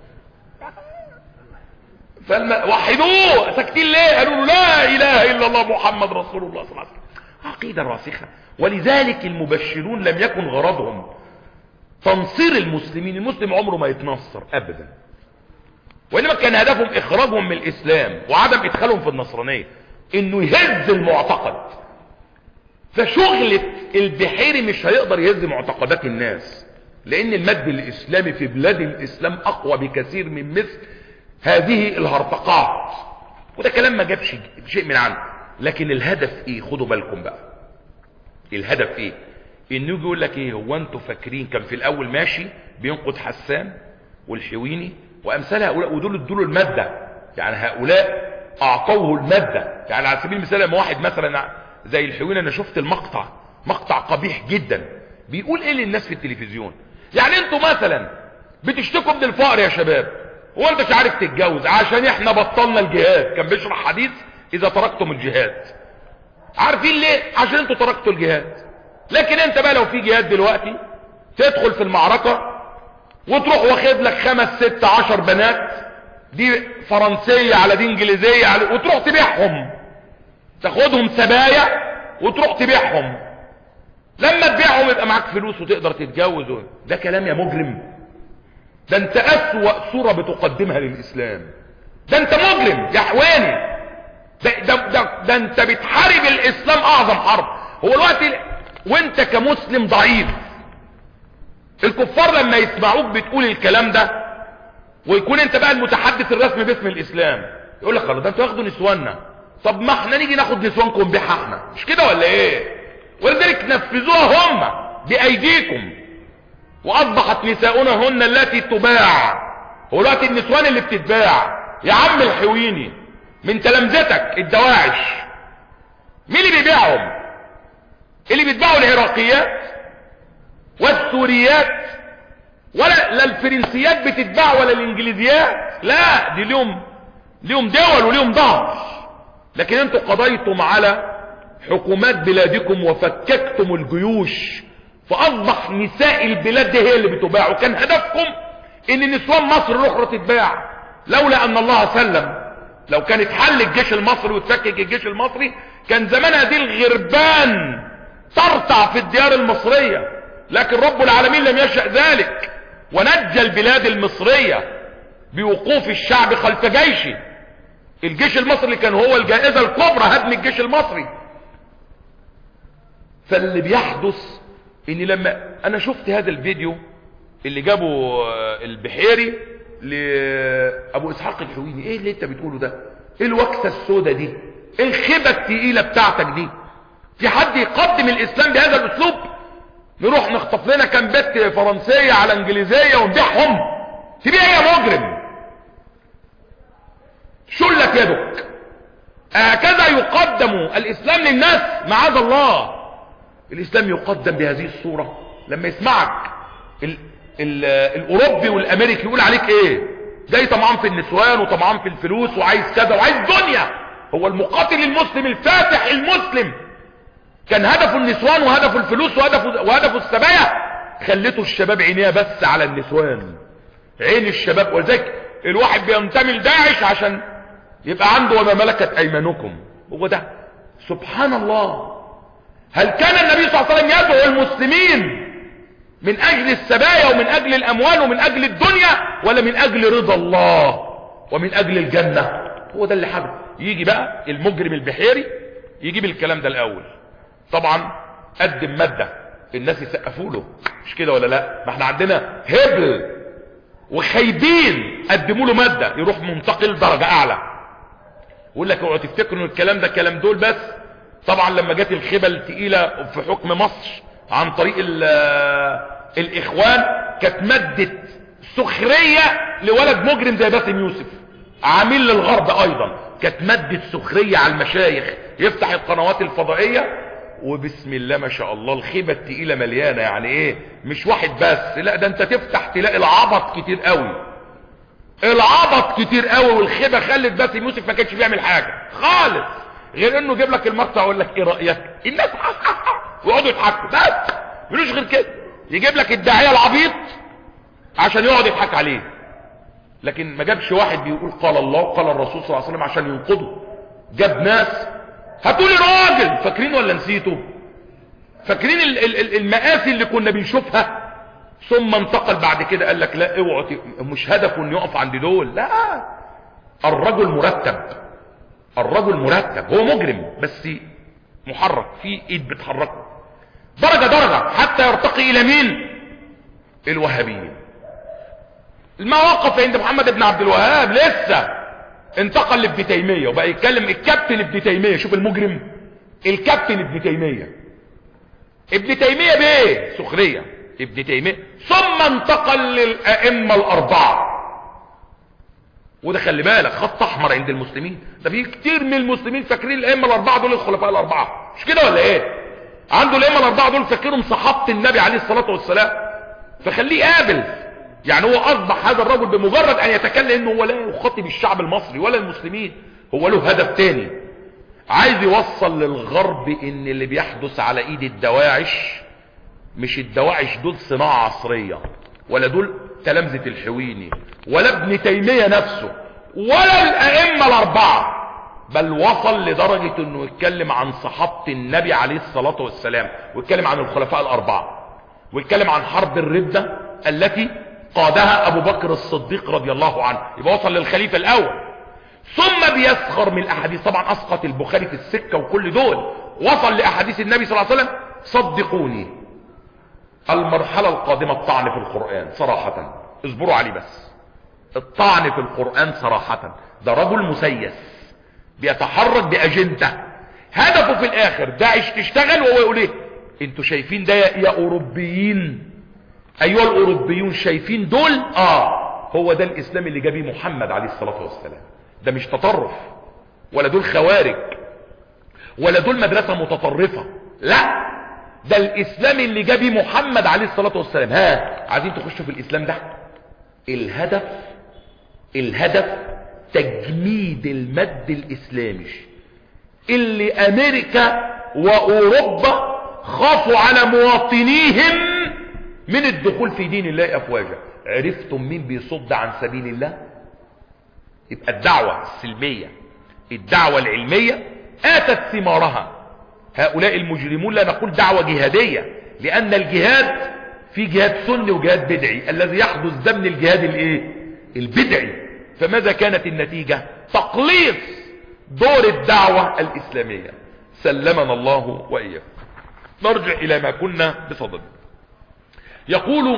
فالم... وحدوه ساكتين ليه قالوا له لا اله الا الله محمد رسول الله صلى الله عليه وسلم عقيده راسخه ولذلك المبشرون لم يكن غرضهم تنصير المسلمين المسلم عمره ما يتنصر ابدا وانما كان هدفهم اخراجهم من الاسلام وعدم ادخالهم في النصرانيه انه يهز المعتقد فشغلة البحيري مش هيقدر يهز معتقدات الناس لان المد الاسلامي في بلاد الاسلام اقوى بكثير من مثل هذه الهرطقات وده كلام ما جابش شيء من عنه لكن الهدف ايه خدوا بالكم بقى الهدف ايه انه يجي يقول لك ايه هو انتوا فاكرين كان في الاول ماشي بينقد حسان والحويني وامثال هؤلاء ودول ادوا الماده يعني هؤلاء اعطوه الماده يعني على سبيل المثال لما واحد مثلا زي الحويني انا شفت المقطع مقطع قبيح جدا بيقول ايه للناس في التلفزيون يعني انتوا مثلا بتشتكوا من الفقر يا شباب هو انت مش عارف تتجوز عشان احنا بطلنا الجهاد كان بيشرح حديث اذا تركتم الجهاد عارفين ليه عشان انتوا تركتوا الجهاد لكن انت بقى لو في جهاد دلوقتي تدخل في المعركة وتروح واخد لك خمس ست عشر بنات دي فرنسية على دي انجليزية على وتروح تبيعهم تاخدهم سبايا وتروح تبيعهم لما تبيعهم يبقى معاك فلوس وتقدر تتجوز ده كلام يا مجرم ده انت اسوأ صورة بتقدمها للاسلام ده انت مجرم يا حواني ده, ده, ده, ده انت بتحارب الاسلام اعظم حرب هو الوقت وانت كمسلم ضعيف الكفار لما يسمعوك بتقول الكلام ده ويكون انت بقى المتحدث الرسمي باسم الاسلام يقول لك خلاص ده انتوا ياخدوا نسواننا طب ما احنا نيجي ناخد نسوانكم ونبيعها احنا مش كده ولا ايه ولذلك نفذوها هم بايديكم واصبحت نساؤنا هن التي تباع هو دلوقتي النسوان اللي بتتباع يا عم الحويني من تلامذتك الدواعش مين اللي بيبيعهم اللي بيتباعوا العراقيات والسوريات ولا لا الفرنسيات بتتباع ولا الانجليزيات لا دي ليهم ليهم دول وليهم ظهر لكن انتوا قضيتم على حكومات بلادكم وفككتم الجيوش فاصبح نساء البلاد دي هي اللي بتباع وكان هدفكم ان نسوان مصر الاخرى تتباع لولا ان الله سلم لو كان اتحل الجيش المصري وتفكك الجيش المصري كان زمان هذه الغربان ترتع في الديار المصرية لكن رب العالمين لم يشأ ذلك ونجى البلاد المصرية بوقوف الشعب خلف جيشه الجيش المصري كان هو الجائزة الكبرى هدم الجيش المصري فاللي بيحدث اني لما انا شفت هذا الفيديو اللي جابه البحيري لابو اسحاق الحويني ايه اللي انت بتقوله ده ايه الوكسه السوداء دي ايه الخيبه التقيله بتاعتك دي في حد يقدم الاسلام بهذا الاسلوب نروح نخطف لنا كام بنت فرنسيه على انجليزيه ونبيعهم تبيع يا مجرم شلت يدك هكذا يقدم الاسلام للناس معاذ الله الاسلام يقدم بهذه الصورة لما يسمعك ال ال الاوروبي والامريكي يقول عليك ايه جاي طمعان في النسوان وطمعان في الفلوس وعايز كذا وعايز دنيا هو المقاتل المسلم الفاتح المسلم كان هدفه النسوان وهدفه الفلوس وهدفه, وهدفه السبايا خليته الشباب عينيها بس على النسوان عين الشباب ولذلك الواحد بينتمي لداعش عشان يبقى عنده وما ملكت ايمانكم هو ده سبحان الله هل كان النبي صلى الله عليه وسلم يدعو المسلمين من اجل السبايا ومن اجل الاموال ومن اجل الدنيا ولا من اجل رضا الله ومن اجل الجنة هو ده اللي حابب يجي بقى المجرم البحيري يجيب الكلام ده الاول طبعا قدم مادة الناس يسقفوا له مش كده ولا لا ما احنا عندنا هبل وخايبين قدموا له مادة يروح منتقل درجة اعلى يقول لك اوعوا تفتكروا ان الكلام ده كلام دول بس طبعا لما جت الخيبة التقيلة في حكم مصر عن طريق الاخوان كانت مادة سخرية لولد مجرم زي باسم يوسف عميل للغرب ايضا كانت مادة سخرية على المشايخ يفتح القنوات الفضائية وبسم الله ما شاء الله الخيبة التقيلة مليانة يعني ايه مش واحد بس لا ده انت تفتح تلاقي العبط كتير قوي العبط كتير قوي والخيبة خلت باسم يوسف ما كانش بيعمل حاجة خالص غير انه يجيب لك المقطع يقول لك ايه رأيك الناس ويقعدوا يضحكوا بس ملوش غير كده يجيب لك الداعية العبيط عشان يقعد يضحك عليه لكن ما جابش واحد بيقول قال الله وقال الرسول صلى الله عليه وسلم عشان ينقضه جاب ناس هتقولي راجل فاكرين ولا نسيتوا فاكرين ال ال المآسي اللي كنا بنشوفها ثم انتقل بعد كده قال لك لا اوعوا مش هدفه انه يقف عند دول لا الرجل مرتب الرجل مرتب هو مجرم بس محرك في ايد بتحركه درجة درجة حتى يرتقي الى مين الوهابيين المواقف عند محمد بن عبد الوهاب لسه انتقل لابن تيمية وبقى يتكلم الكابتن ابن تيمية شوف المجرم الكابتن ابن تيمية ابن تيمية بايه سخرية ابن تيمية ثم انتقل للأئمة الأربعة وده خلي بالك خط احمر عند المسلمين ده في كتير من المسلمين فاكرين الائمه الاربعه دول الخلفاء الاربعه مش كده ولا ايه عنده الائمه الاربعه دول فاكرهم صحابه النبي عليه الصلاه والسلام فخليه قابل يعني هو اصبح هذا الرجل بمجرد ان يتكلم انه هو لا يخاطب الشعب المصري ولا المسلمين هو له هدف تاني عايز يوصل للغرب ان اللي بيحدث على ايد الدواعش مش الدواعش دول صناعة عصرية ولا دول تلامذة الحويني ولا ابن تيمية نفسه ولا الائمة الاربعة بل وصل لدرجة انه يتكلم عن صحابة النبي عليه الصلاة والسلام ويتكلم عن الخلفاء الاربعة ويتكلم عن حرب الردة التي قادها ابو بكر الصديق رضي الله عنه يبقى وصل للخليفة الاول ثم بيسخر من الاحاديث طبعا اسقط البخاري في السكة وكل دول وصل لاحاديث النبي صلى الله عليه وسلم صدقوني المرحلة القادمة الطعن في القرآن صراحة اصبروا عليه بس الطعن في القرآن صراحة ده رجل مسيس بيتحرك بأجندة هدفه في الاخر داعش تشتغل وهو يقول ايه انتوا شايفين ده يا اوروبيين ايها الاوروبيون شايفين دول اه هو ده الاسلام اللي جابيه محمد عليه الصلاة والسلام ده مش تطرف ولا دول خوارج ولا دول مدرسة متطرفة لا ده الاسلام اللي جابيه محمد عليه الصلاة والسلام ها عايزين تخشوا في الاسلام ده الهدف الهدف تجميد المد الاسلامي اللي امريكا واوروبا خافوا على مواطنيهم من الدخول في دين الله افواجا عرفتم مين بيصد عن سبيل الله يبقى الدعوة السلمية الدعوة العلمية اتت ثمارها هؤلاء المجرمون لا نقول دعوة جهادية لان الجهاد في جهاد سني وجهاد بدعي الذي يحدث ده من الجهاد الايه البدعي فماذا كانت النتيجة تقليص دور الدعوة الاسلامية سلمنا الله واياكم نرجع الى ما كنا بصدد يقول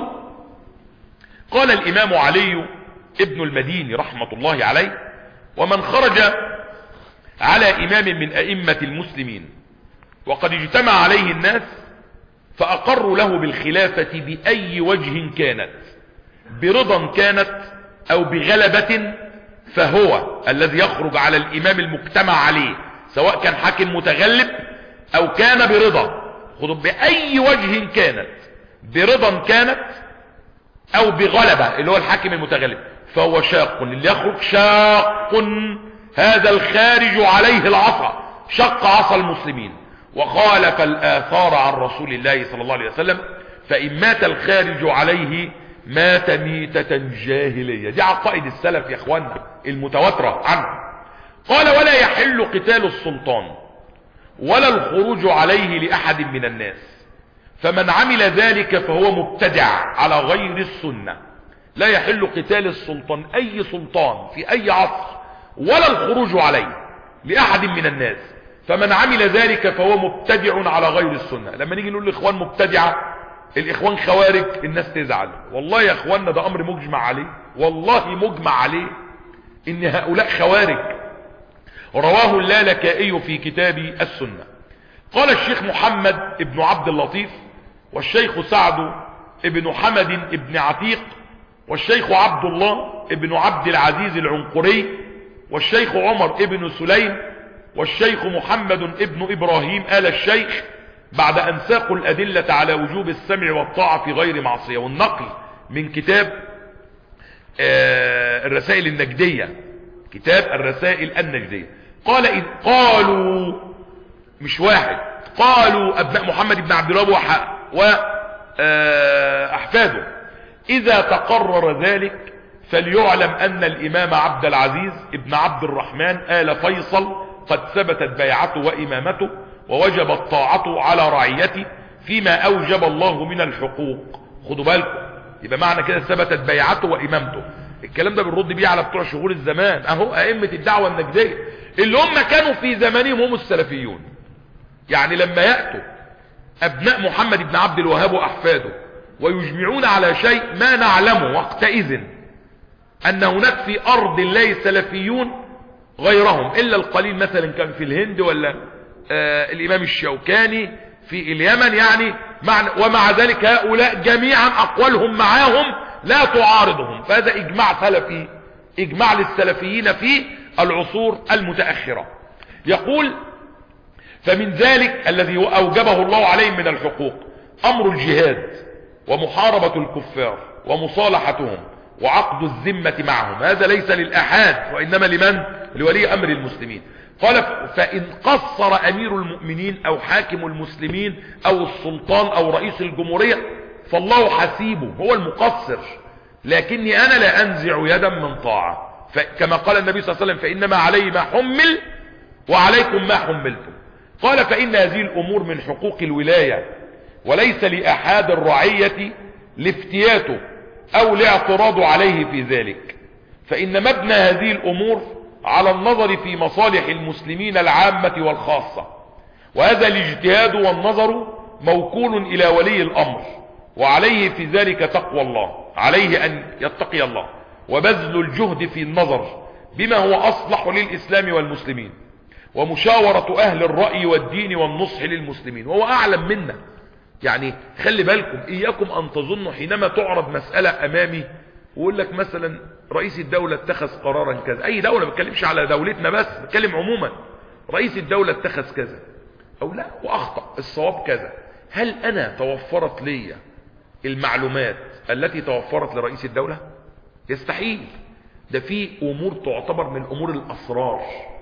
قال الامام علي ابن المديني رحمة الله عليه ومن خرج على امام من ائمة المسلمين وقد اجتمع عليه الناس فاقروا له بالخلافة باي وجه كانت برضا كانت او بغلبة فهو الذي يخرج على الامام المجتمع عليه سواء كان حاكم متغلب او كان برضا خذوا باي وجه كانت برضا كانت او بغلبة اللي هو الحاكم المتغلب فهو شاق اللي يخرج شاق هذا الخارج عليه العصا شق عصا المسلمين وخالف الآثار عن رسول الله صلى الله عليه وسلم فإن مات الخارج عليه مات ميتة جاهلية دي عقائد السلف يا اخوانا المتواترة عنه قال ولا يحل قتال السلطان ولا الخروج عليه لأحد من الناس فمن عمل ذلك فهو مبتدع على غير السنة لا يحل قتال السلطان أي سلطان في أي عصر ولا الخروج عليه لأحد من الناس فمن عمل ذلك فهو مبتدع على غير السنة لما نيجي نقول الإخوان مبتدعة الإخوان خوارج الناس تزعل والله يا إخواننا ده أمر مجمع عليه والله مجمع عليه إن هؤلاء خوارج رواه اللالكائي في كتاب السنة قال الشيخ محمد ابن عبد اللطيف والشيخ سعد ابن حمد ابن عتيق والشيخ عبد الله ابن عبد العزيز العنقري والشيخ عمر ابن سليم والشيخ محمد ابن إبراهيم آل الشيخ بعد أن ساقوا الأدلة على وجوب السمع والطاعة في غير معصية والنقل من كتاب الرسائل النجدية كتاب الرسائل النجدية قال إذ قالوا مش واحد قالوا أبناء محمد بن عبد الله وأحفاده إذا تقرر ذلك فليعلم أن الإمام عبد العزيز ابن عبد الرحمن آل فيصل قد ثبتت بيعته وإمامته ووجبت طاعته على رعيته فيما أوجب الله من الحقوق خدوا بالكم يبقى معنى كده ثبتت بيعته وإمامته الكلام ده بنرد بيه على بتوع شغول الزمان اهو ائمه الدعوه النجديه اللي هم كانوا في زمانهم هم السلفيون يعني لما ياتوا ابناء محمد بن عبد الوهاب واحفاده ويجمعون على شيء ما نعلمه وقتئذ ان هناك في ارض الله سلفيون غيرهم الا القليل مثلا كان في الهند ولا آه الامام الشوكاني في اليمن يعني مع ومع ذلك هؤلاء جميعا اقوالهم معاهم لا تعارضهم فهذا اجماع سلفي اجماع للسلفيين في العصور المتأخرة يقول فمن ذلك الذي اوجبه الله عليهم من الحقوق امر الجهاد ومحاربة الكفار ومصالحتهم وعقد الذمة معهم هذا ليس للأحاد وإنما لمن لولي أمر المسلمين قال فإن قصر أمير المؤمنين أو حاكم المسلمين أو السلطان أو رئيس الجمهورية فالله حسيبه هو المقصر لكني أنا لا أنزع يدا من طاعة كما قال النبي صلى الله عليه وسلم فإنما علي ما حمل وعليكم ما حملتم قال فإن هذه الأمور من حقوق الولاية وليس لأحد الرعية لافتياته أو لاعتراض عليه في ذلك فإن مبنى هذه الأمور على النظر في مصالح المسلمين العامة والخاصة وهذا الاجتهاد والنظر موكول إلى ولي الأمر وعليه في ذلك تقوى الله عليه أن يتقي الله وبذل الجهد في النظر بما هو أصلح للإسلام والمسلمين ومشاورة أهل الرأي والدين والنصح للمسلمين وهو أعلم منا يعني خلي بالكم إياكم أن تظنوا حينما تعرض مسألة أمامي ويقول لك مثلا رئيس الدولة اتخذ قرارا كذا أي دولة ما بتكلمش على دولتنا بس بتكلم عموما رئيس الدولة اتخذ كذا أو لا وأخطأ الصواب كذا هل أنا توفرت لي المعلومات التي توفرت لرئيس الدولة يستحيل ده في امور تعتبر من امور الاسرار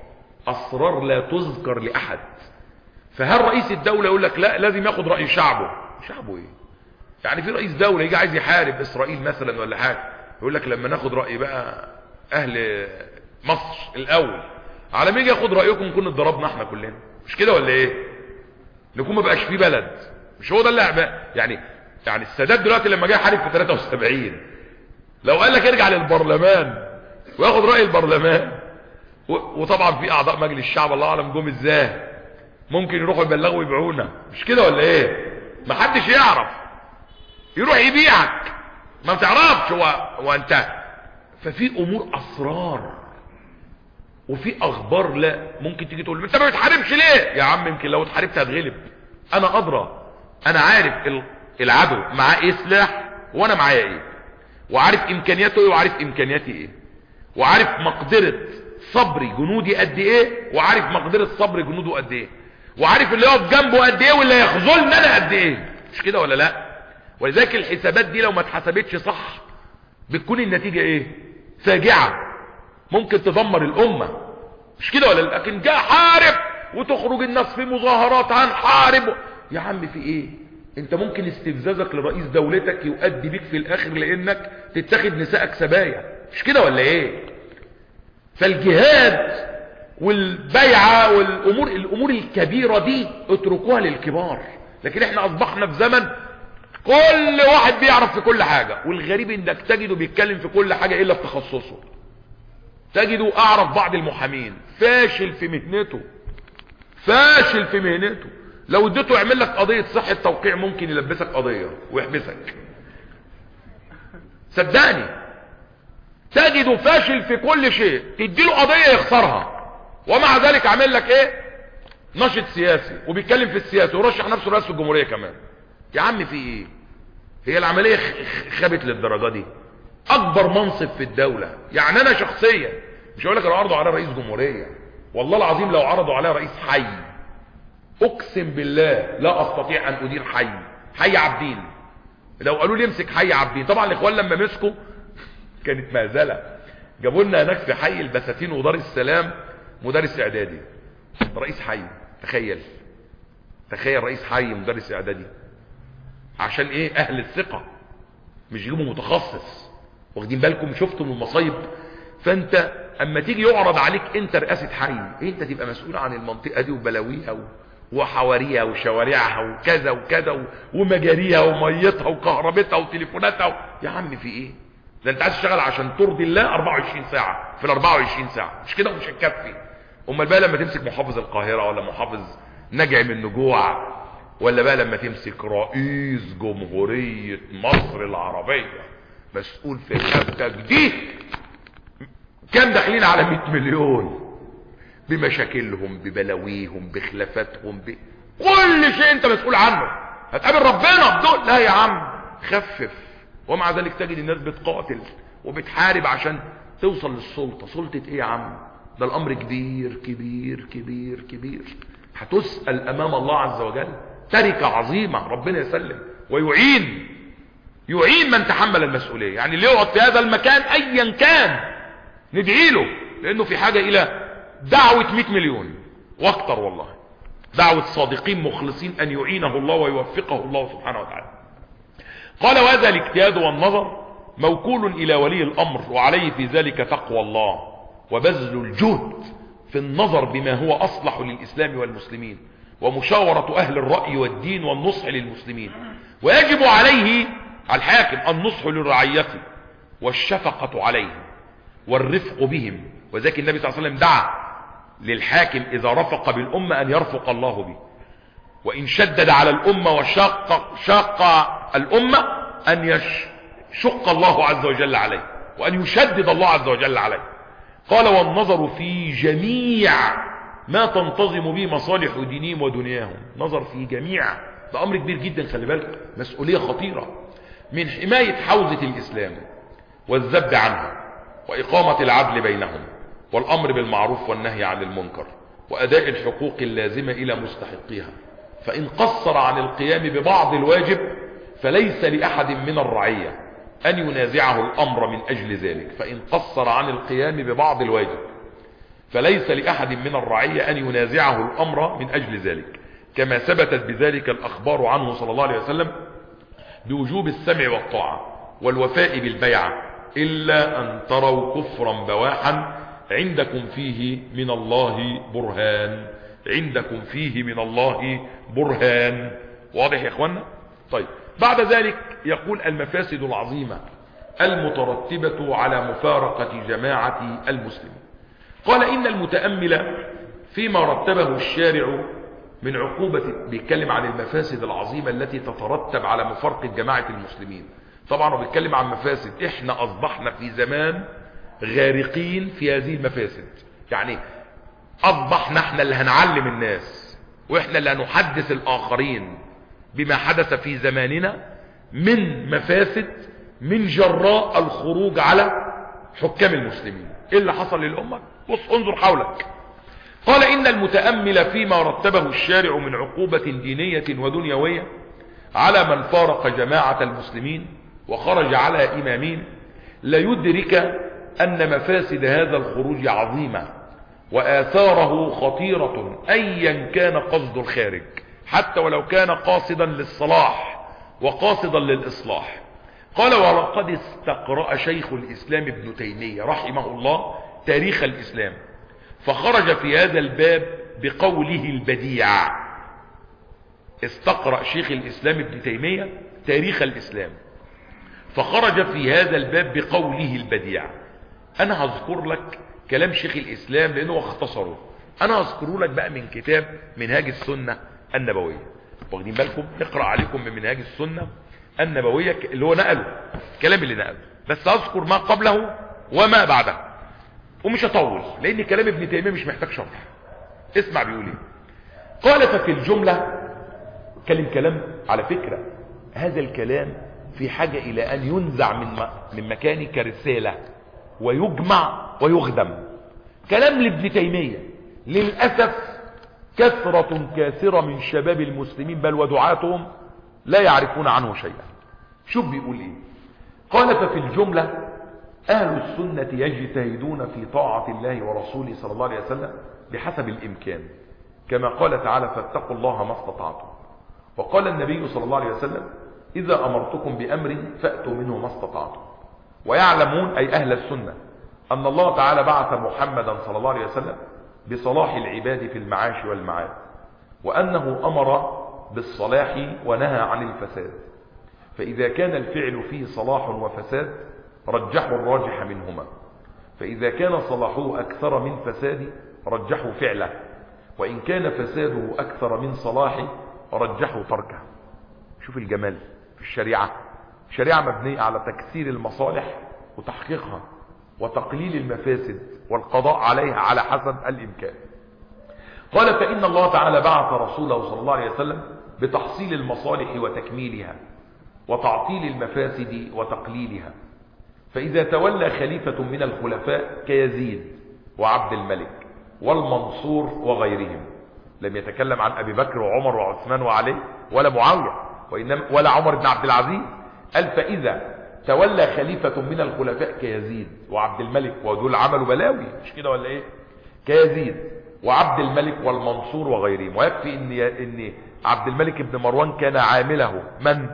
اسرار لا تذكر لاحد فهل رئيس الدولة يقول لك لا لازم ياخد رأي شعبه شعبه ايه يعني في رئيس دولة يجي عايز يحارب اسرائيل مثلا ولا حاجة يقول لك لما ناخد رأي بقى اهل مصر الاول على ما يجي ياخد رأيكم نكون اتضربنا احنا كلنا مش كده ولا ايه نكون ما بقاش في بلد مش هو ده اللي يعني يعني السادات دلوقتي لما جه حارب في 73 لو قال لك ارجع للبرلمان وياخد رأي البرلمان وطبعا في اعضاء مجلس الشعب الله اعلم جم ازاي ممكن يروحوا يبلغوا ويبيعونا مش كده ولا ايه ما حدش يعرف يروح يبيعك ما بتعرفش هو هو انت ففي امور اسرار وفي اخبار لا ممكن تيجي تقول انت ما بتحاربش ليه يا عم يمكن لو اتحاربت هتغلب انا ادرى انا عارف العدو معاه ايه سلاح وانا معايا ايه وعارف امكانياته ايه وعارف امكانياتي ايه وعارف مقدرة صبري جنودي قد ايه وعارف مقدرة صبر جنوده قد ايه وعارف اللي يقف جنبه قد ايه واللي يخذلني انا قد ايه مش كده ولا لا ولذلك الحسابات دي لو ما اتحسبتش صح بتكون النتيجة ايه فاجعة ممكن تدمر الامة مش كده ولا لا لكن جاء حارب وتخرج الناس في مظاهرات هنحارب يا عم في ايه انت ممكن استفزازك لرئيس دولتك يؤدي بيك في الاخر لانك تتخذ نسائك سبايا مش كده ولا ايه فالجهاد والبيعة والامور الامور الكبيرة دي اتركوها للكبار لكن احنا اصبحنا في زمن كل واحد بيعرف في كل حاجة والغريب انك تجده بيتكلم في كل حاجة الا في تخصصه تجده اعرف بعض المحامين فاشل في مهنته فاشل في مهنته لو اديته يعمل لك قضية صحة توقيع ممكن يلبسك قضية ويحبسك صدقني تجده فاشل في كل شيء تديله قضية يخسرها ومع ذلك عامل لك ايه نشط سياسي وبيتكلم في السياسة ورشح نفسه رئاسة الجمهورية كمان يا عم في ايه هي العملية خبت للدرجة دي اكبر منصب في الدولة يعني انا شخصيا مش هقول لك لو عرضوا على رئيس جمهورية والله العظيم لو عرضوا عليا رئيس حي اقسم بالله لا استطيع ان ادير حي حي عابدين لو قالوا لي امسك حي عابدين طبعا الاخوان لما مسكوا كانت مهزله جابوا لنا هناك في حي البساتين ودار السلام مدرس اعدادي رئيس حي تخيل تخيل رئيس حي مدرس اعدادي عشان ايه اهل الثقه مش يجيبوا متخصص واخدين بالكم شفتم المصايب فانت اما تيجي يعرض عليك انت رئاسه حي انت تبقى مسؤول عن المنطقه دي وبلاويها وحواريها وشوارعها وكذا وكذا ومجاريها وميتها وكهربتها وتليفوناتها و... يا عم في ايه ده انت عايز تشتغل عشان ترضي الله 24 ساعة في ال 24 ساعة مش كده مش هتكفي امال بقى لما تمسك محافظ القاهرة ولا محافظ نجع من نجوع ولا بقى لما تمسك رئيس جمهورية مصر العربية مسؤول في خفتك دي كام داخلين على 100 مليون بمشاكلهم ببلاويهم بخلافاتهم ب... كل شيء انت مسؤول عنه هتقابل ربنا بدول لا يا عم خفف ومع ذلك تجد الناس بتقاتل وبتحارب عشان توصل للسلطة سلطة ايه يا عم ده الامر كبير كبير كبير كبير هتسأل امام الله عز وجل تركة عظيمة ربنا يسلم ويعين يعين من تحمل المسؤولية يعني اللي يقعد في هذا المكان ايا كان ندعي له لانه في حاجة الى دعوة 100 مليون واكتر والله دعوة صادقين مخلصين ان يعينه الله ويوفقه الله سبحانه وتعالى قال وهذا الاجتهاد والنظر موكول الى ولي الامر وعليه في ذلك تقوى الله وبذل الجهد في النظر بما هو اصلح للاسلام والمسلمين ومشاورة اهل الرأي والدين والنصح للمسلمين ويجب عليه الحاكم النصح لرعيته والشفقة عليهم والرفق بهم وذلك النبي صلى الله عليه وسلم دعا للحاكم اذا رفق بالامة ان يرفق الله به وان شدد على الامة وشق شق الامة ان يشق الله عز وجل عليه وان يشدد الله عز وجل عليه قال والنظر في جميع ما تنتظم به مصالح دينهم ودنياهم نظر في جميع ده امر كبير جدا خلي بالك مسؤولية خطيرة من حماية حوزة الاسلام والذب عنها واقامة العدل بينهم والامر بالمعروف والنهي عن المنكر واداء الحقوق اللازمة الى مستحقيها فان قصر عن القيام ببعض الواجب فليس لاحد من الرعية ان ينازعه الامر من اجل ذلك فان قصر عن القيام ببعض الواجب فليس لاحد من الرعية ان ينازعه الامر من اجل ذلك كما ثبتت بذلك الاخبار عنه صلى الله عليه وسلم بوجوب السمع والطاعة والوفاء بالبيعة الا ان تروا كفرا بواحا عندكم فيه من الله برهان عندكم فيه من الله برهان واضح يا اخوانا طيب بعد ذلك يقول المفاسد العظيمة المترتبة على مفارقة جماعة المسلمين قال إن المتأمل فيما رتبه الشارع من عقوبة بيتكلم عن المفاسد العظيمة التي تترتب على مفارقة جماعة المسلمين طبعا هو بيتكلم عن مفاسد احنا اصبحنا في زمان غارقين في هذه المفاسد يعني اصبحنا احنا اللي هنعلم الناس واحنا اللي هنحدث الاخرين بما حدث في زماننا من مفاسد من جراء الخروج على حكام المسلمين ايه اللي حصل للامة بص انظر حولك قال ان المتأمل فيما رتبه الشارع من عقوبة دينية ودنيوية على من فارق جماعة المسلمين وخرج على امامين ليدرك ان مفاسد هذا الخروج عظيمة واثاره خطيرة ايا كان قصد الخارج حتى ولو كان قاصدا للصلاح وقاصدا للاصلاح قال ولقد استقرأ شيخ الاسلام ابن تيمية رحمه الله تاريخ الاسلام فخرج في هذا الباب بقوله البديع استقرأ شيخ الإسلام ابن تيمية تاريخ الإسلام فخرج في هذا الباب بقوله البديع أنا هذكر لك كلام شيخ الإسلام لأنه اختصره أنا هذكره لك بقى من كتاب منهاج السنة النبوية واخدين بالكم نقرأ عليكم من منهاج السنة النبوية اللي هو نقله الكلام اللي نقله بس أذكر ما قبله وما بعده ومش هطول لأن كلام ابن تيمية مش محتاج شرح اسمع بيقول ايه قال ففي الجملة كلم كلام على فكرة هذا الكلام في حاجة إلى أن ينزع من من مكانه كرسالة ويجمع ويخدم كلام لابن تيمية للأسف كثرة كاثرة من شباب المسلمين بل ودعاتهم لا يعرفون عنه شيئا شوف بيقول ايه قال ففي الجملة أهل السنة يجتهدون في طاعة الله ورسوله صلى الله عليه وسلم بحسب الإمكان كما قال تعالى فاتقوا الله ما استطعتم وقال النبي صلى الله عليه وسلم إذا أمرتكم بأمر فأتوا منه ما استطعتم ويعلمون أي أهل السنة أن الله تعالى بعث محمدا صلى الله عليه وسلم بصلاح العباد في المعاش والمعاد وأنه أمر بالصلاح ونهى عن الفساد فإذا كان الفعل فيه صلاح وفساد رجحوا الراجح منهما فإذا كان صلاحه أكثر من فساد رجحوا فعله وإن كان فساده أكثر من صلاحه رجحوا تركه شوف الجمال في الشريعة الشريعة مبنية على تكثير المصالح وتحقيقها وتقليل المفاسد والقضاء عليها على حسب الإمكان قال فإن الله تعالى بعث رسوله صلى الله عليه وسلم بتحصيل المصالح وتكميلها وتعطيل المفاسد وتقليلها فإذا تولى خليفة من الخلفاء كيزيد وعبد الملك والمنصور وغيرهم لم يتكلم عن أبي بكر وعمر وعثمان وعلي ولا معاوية وإنما ولا عمر بن عبد العزيز قال فإذا تولى خليفة من الخلفاء كيزيد وعبد الملك ودول عملوا بلاوي مش كده ولا ايه كيزيد وعبد الملك والمنصور وغيرهم ويكفي ان ان عبد الملك بن مروان كان عامله من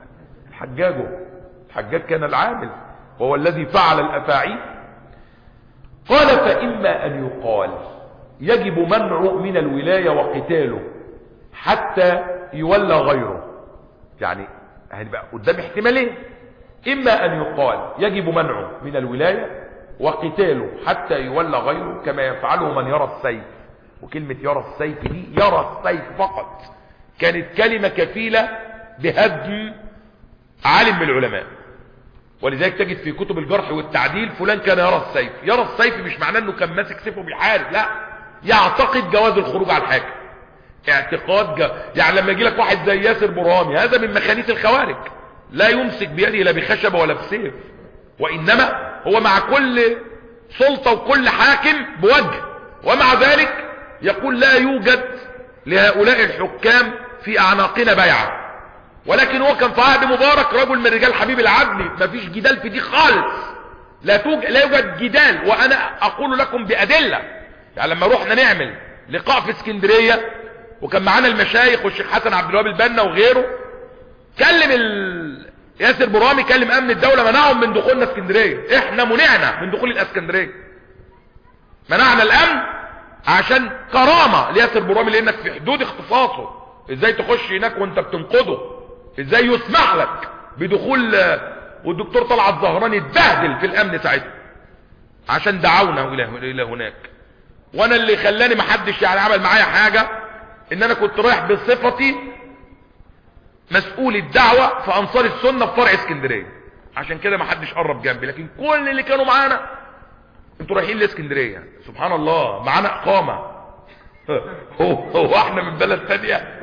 حجاجه الحجاج كان العامل وهو الذي فعل الافاعيل قال فاما ان يقال يجب منعه من الولاية وقتاله حتى يولى غيره يعني هنبقى قدام احتمالين اما ان يقال يجب منعه من الولاية وقتاله حتى يولى غيره كما يفعله من يرى السيف وكلمة يرى السيف دي يرى السيف فقط كانت كلمة كفيلة بهدم عالم من العلماء ولذلك تجد في كتب الجرح والتعديل فلان كان يرى السيف يرى السيف مش معناه انه كان ماسك سيفه بيحارب لا يعتقد جواز الخروج على الحاكم اعتقاد جا... يعني لما يجي لك واحد زي ياسر برهامي هذا من مخانيث الخوارج لا يمسك بيده لا بخشبه ولا بسيف وانما هو مع كل سلطة وكل حاكم بوجه ومع ذلك يقول لا يوجد لهؤلاء الحكام في اعناقنا بيعه ولكن هو كان في عهد مبارك رجل من رجال حبيب العدل مفيش جدال في دي خالص لا توجد لا يوجد جدال وانا اقول لكم بادله يعني لما رحنا نعمل لقاء في اسكندريه وكان معانا المشايخ والشيخ حسن عبد الوهاب البنا وغيره كلم ال... ياسر برامي كلم امن الدوله منعهم من دخولنا اسكندريه احنا منعنا من دخول الاسكندريه منعنا الامن عشان كرامه لياسر برامي لانك في حدود اختصاصه ازاي تخش هناك وانت بتنقضه ازاي يسمح لك بدخول والدكتور طلعت زهراني اتبهدل في الامن ساعتها عشان دعونا الى الى هناك وانا اللي خلاني محدش يعني عمل معايا حاجه ان انا كنت رايح بصفتي مسؤول الدعوه في انصار السنه في فرع اسكندريه عشان كده محدش قرب جنبي لكن كل اللي كانوا معانا انتوا رايحين لاسكندريه سبحان الله معانا اقامه هو هو احنا من بلد ثانيه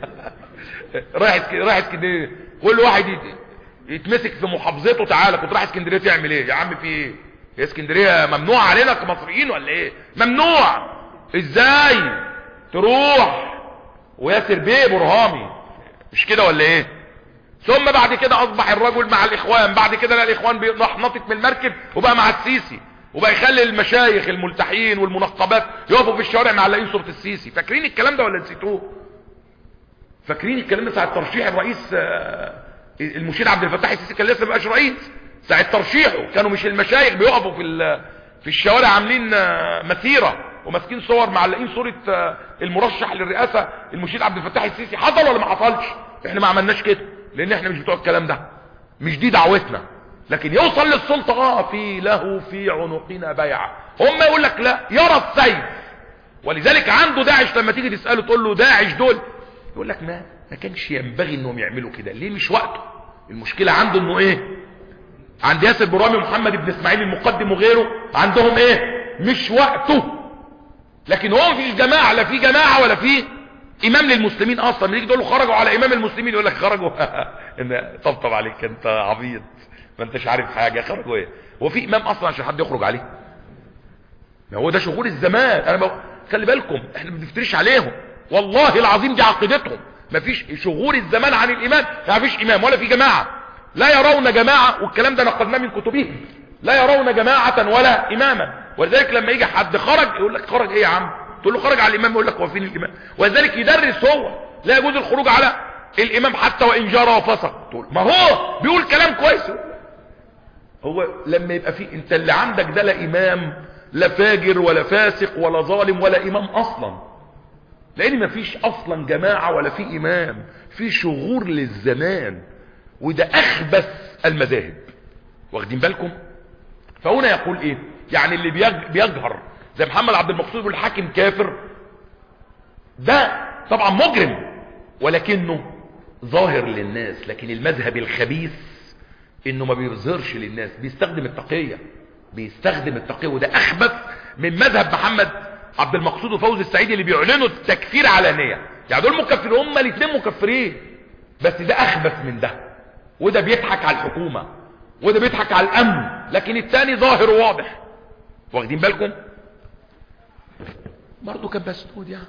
رايح رايح اسكندريه كل واحد يتمسك في محافظته تعالى كنت رايح اسكندريه تعمل ايه يا عم في ايه يا اسكندريه ممنوع علينا كمصريين ولا ايه ممنوع ازاي تروح وياسر بيه برهامي مش كده ولا ايه ثم بعد كده اصبح الرجل مع الاخوان بعد كده لا الاخوان بيروح نطت من المركب وبقى مع السيسي وبقى يخلي المشايخ الملتحين والمنقبات يقفوا في الشوارع معلقين صوره السيسي فاكرين الكلام ده ولا نسيتوه فاكرين الكلام ده ساعه ترشيح الرئيس المشير عبد الفتاح السيسي كان لسه مبقاش رئيس ساعه ترشيحه كانوا مش المشايخ بيقفوا في في الشوارع عاملين مسيره وماسكين صور معلقين صورة آه، المرشح للرئاسة المشير عبد الفتاح السيسي حصل ولا ما حصلش احنا ما عملناش كده لان احنا مش بتوع الكلام ده مش دي دعوتنا لكن يوصل للسلطة اه في له في عنقنا بيع هم يقول لك لا يرى السيف ولذلك عنده داعش لما تيجي تسأله تقول له داعش دول يقول لك ما ما كانش ينبغي انهم يعملوا كده ليه مش وقته المشكلة عنده انه ايه عند ياسر برامي ومحمد بن اسماعيل المقدم وغيره عندهم ايه مش وقته لكن هو مفيش جماعة لا في جماعة ولا في امام للمسلمين اصلا يجي تقول له خرجوا على امام المسلمين يقول لك خرجوا ان طبطب عليك انت عبيط ما انتش عارف حاجة خرجوا ايه هو في امام اصلا عشان حد يخرج عليه ما هو ده شغول الزمان انا بقول خلي بالكم احنا ما بنفتريش عليهم والله العظيم دي عقيدتهم مفيش شغول الزمان عن الامام ما فيش امام ولا في جماعة لا يرون جماعة والكلام ده نقلناه من كتبهم لا يرون جماعة ولا اماما ولذلك لما يجي حد خرج يقول لك خرج ايه يا عم تقول له خرج على الامام يقول لك هو فين الامام ولذلك يدرس هو لا يجوز الخروج على الامام حتى وان جرى وفسق تقول ما هو بيقول كلام كويس هو لما يبقى في انت اللي عندك ده لا امام لا فاجر ولا فاسق ولا ظالم ولا امام اصلا لان ما فيش اصلا جماعة ولا في امام في شغور للزمان وده اخبث المذاهب واخدين بالكم فهنا يقول ايه يعني اللي بيج- بيجهر زي محمد عبد المقصود والحاكم كافر ده طبعا مجرم ولكنه ظاهر للناس لكن المذهب الخبيث انه ما بيظهرش للناس بيستخدم التقية بيستخدم التقية وده اخبث من مذهب محمد عبد المقصود وفوز السعيدي اللي بيعلنوا التكفير علانية يعني دول مكفرين هما الاثنين مكفرين بس ده اخبث من ده وده بيضحك على الحكومة وده بيضحك على الامن لكن الثاني ظاهر وواضح واخدين بالكم برضه كان مسدود يعني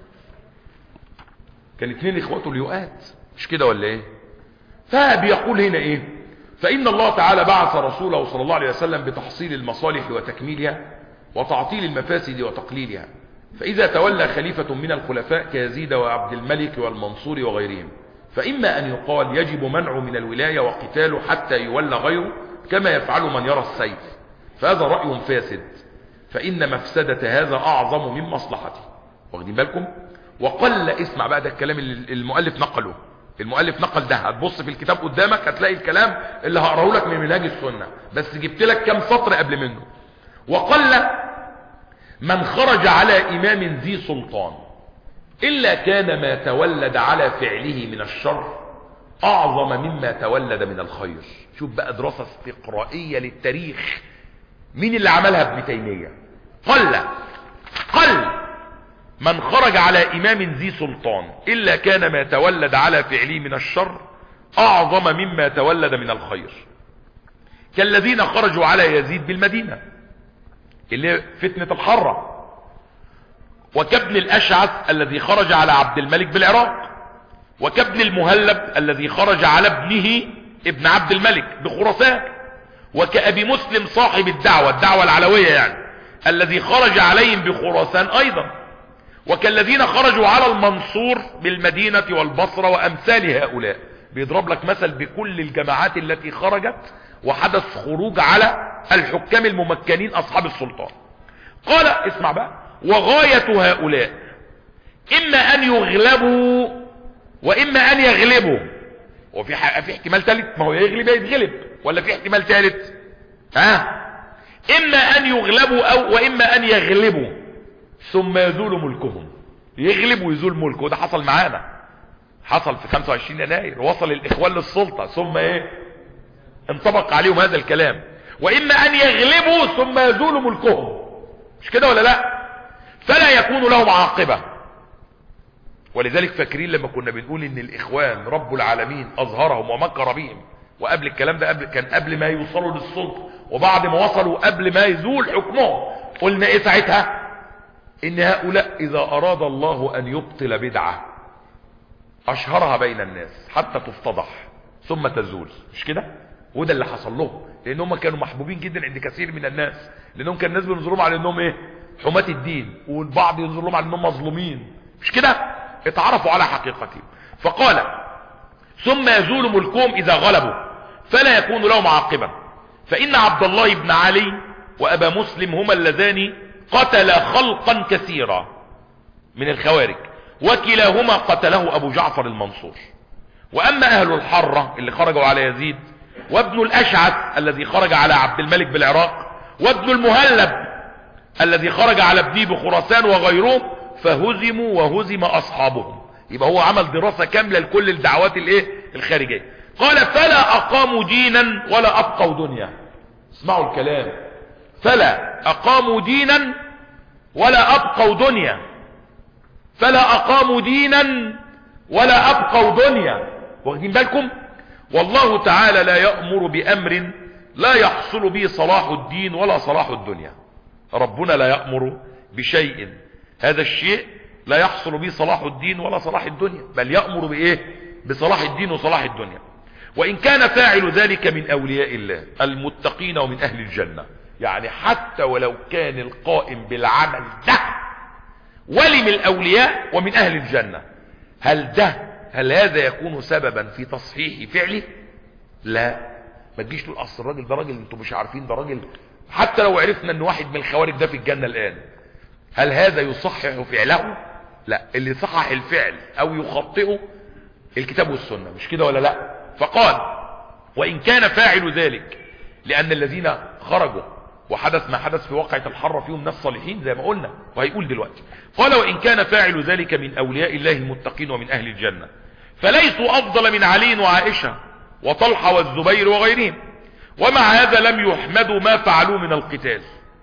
كان اتنين اخواته اليؤات مش كده ولا ايه فبيقول هنا ايه فان الله تعالى بعث رسوله صلى الله عليه وسلم بتحصيل المصالح وتكميلها وتعطيل المفاسد وتقليلها فاذا تولى خليفة من الخلفاء كيزيد وعبد الملك والمنصور وغيرهم فاما ان يقال يجب منعه من الولاية وقتاله حتى يولى غيره كما يفعل من يرى السيف فهذا رأي فاسد فإن مفسدة هذا أعظم من مصلحته واخدين بالكم وقل اسمع بقى ده الكلام اللي المؤلف نقله المؤلف نقل ده هتبص في الكتاب قدامك هتلاقي الكلام اللي هقراه لك من منهاج السنة بس جبت لك كام سطر قبل منه وقل من خرج على إمام ذي سلطان إلا كان ما تولد على فعله من الشر أعظم مما تولد من الخير شوف بقى دراسة استقرائية للتاريخ مين اللي عملها ابن تيمية قل قل من خرج على إمام ذي سلطان إلا كان ما تولد على فعله من الشر أعظم مما تولد من الخير كالذين خرجوا على يزيد بالمدينة اللي هي فتنة الحرة وكابن الأشعث الذي خرج على عبد الملك بالعراق وكابن المهلب الذي خرج على ابنه ابن عبد الملك بخراسان وكأبي مسلم صاحب الدعوة الدعوة العلوية يعني الذي خرج عليهم بخراسان أيضا وكالذين خرجوا على المنصور بالمدينة والبصرة وأمثال هؤلاء بيضرب لك مثل بكل الجماعات التي خرجت وحدث خروج على الحكام الممكنين أصحاب السلطان قال اسمع بقى وغاية هؤلاء إما أن يغلبوا وإما أن يغلبوا وفي ح... في احتمال ثالث ما هو يغلب يا يتغلب ولا في احتمال ثالث ها إما أن يغلبوا أو وإما أن يغلبوا ثم يزول ملكهم يغلب ويزول ملكه ده حصل معانا حصل في 25 يناير وصل الإخوان للسلطة ثم إيه انطبق عليهم هذا الكلام وإما أن يغلبوا ثم يزول ملكهم مش كده ولا لا فلا يكون لهم عاقبة ولذلك فاكرين لما كنا بنقول ان الاخوان رب العالمين اظهرهم ومكر بهم وقبل الكلام ده قبل كان قبل ما يوصلوا للسلطة وبعد ما وصلوا قبل ما يزول حكمهم قلنا ايه ساعتها ان هؤلاء اذا اراد الله ان يبطل بدعة اشهرها بين الناس حتى تفتضح ثم تزول مش كده وده اللي حصل لهم لان هم كانوا محبوبين جدا عند كثير من الناس لانهم كان الناس بينظروا على انهم ايه حماة الدين والبعض ينظر لهم على انهم مظلومين مش كده اتعرفوا على حقيقتهم فقال ثم يزول ملكهم اذا غلبوا فلا يكون لهم عاقبا فان عبد الله بن علي وابا مسلم هما اللذان قتل خلقا كثيرا من الخوارج وكلاهما قتله ابو جعفر المنصور واما اهل الحرة اللي خرجوا على يزيد وابن الاشعث الذي خرج على عبد الملك بالعراق وابن المهلب الذي خرج على ابنيه بخراسان وغيرهم فهزموا وهزم اصحابهم يبقى هو عمل دراسة كاملة لكل الدعوات الايه الخارجية قال فلا اقاموا دينا ولا ابقوا دنيا اسمعوا الكلام فلا اقاموا دينا ولا ابقوا دنيا فلا اقاموا دينا ولا ابقوا دنيا واخدين بالكم والله تعالى لا يأمر بامر لا يحصل به صلاح الدين ولا صلاح الدنيا ربنا لا يأمر بشيء هذا الشيء لا يحصل به صلاح الدين ولا صلاح الدنيا بل يأمر بإيه بصلاح الدين وصلاح الدنيا وإن كان فاعل ذلك من أولياء الله المتقين ومن أهل الجنة يعني حتى ولو كان القائم بالعمل ده ولي من الأولياء ومن أهل الجنة هل ده هل هذا يكون سببا في تصحيح فعله لا ما تجيش تقول اصل الراجل ده راجل انتم مش عارفين ده راجل حتى لو عرفنا ان واحد من الخوارج ده في الجنة الان هل هذا يصحح فعله لا اللي يصحح الفعل او يخطئه الكتاب والسنة مش كده ولا لا فقال وان كان فاعل ذلك لان الذين خرجوا وحدث ما حدث في واقعة الحرة فيهم ناس صالحين زي ما قلنا وهيقول دلوقتي قال وان كان فاعل ذلك من اولياء الله المتقين ومن اهل الجنة فليسوا افضل من علي وعائشة وطلحة والزبير وغيرهم ومع هذا لم يحمدوا ما فعلوا من القتال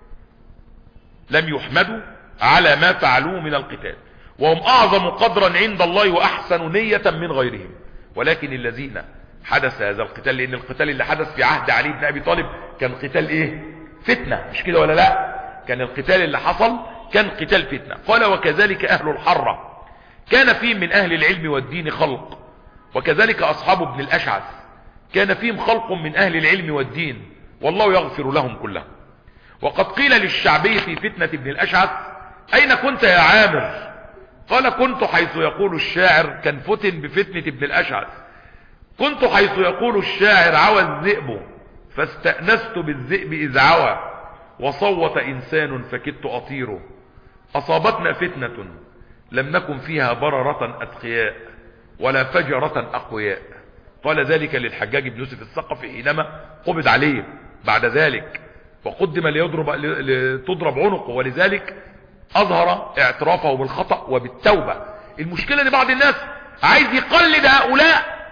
لم يحمدوا على ما فعلوه من القتال وهم اعظم قدرا عند الله واحسن نية من غيرهم ولكن الذين حدث هذا القتال لان القتال اللي حدث في عهد علي بن ابي طالب كان قتال ايه فتنة مش كده ولا لا كان القتال اللي حصل كان قتال فتنة قال وكذلك اهل الحرة كان فيهم من اهل العلم والدين خلق وكذلك اصحاب ابن الاشعث كان فيهم خلق من اهل العلم والدين والله يغفر لهم كلهم وقد قيل للشعبي في فتنة ابن الاشعث اين كنت يا عامر قال كنت حيث يقول الشاعر كان فتن بفتنة ابن الاشعث كنت حيث يقول الشاعر عوى الذئب فاستأنست بالذئب اذ عوى وصوت انسان فكدت اطيره اصابتنا فتنة لم نكن فيها بررة اتقياء ولا فجرة اقوياء قال ذلك للحجاج بن يوسف الثقفي حينما قبض عليه بعد ذلك وقدم ليضرب لتضرب عنقه ولذلك اظهر اعترافه بالخطأ وبالتوبة المشكلة ان بعض الناس عايز يقلد هؤلاء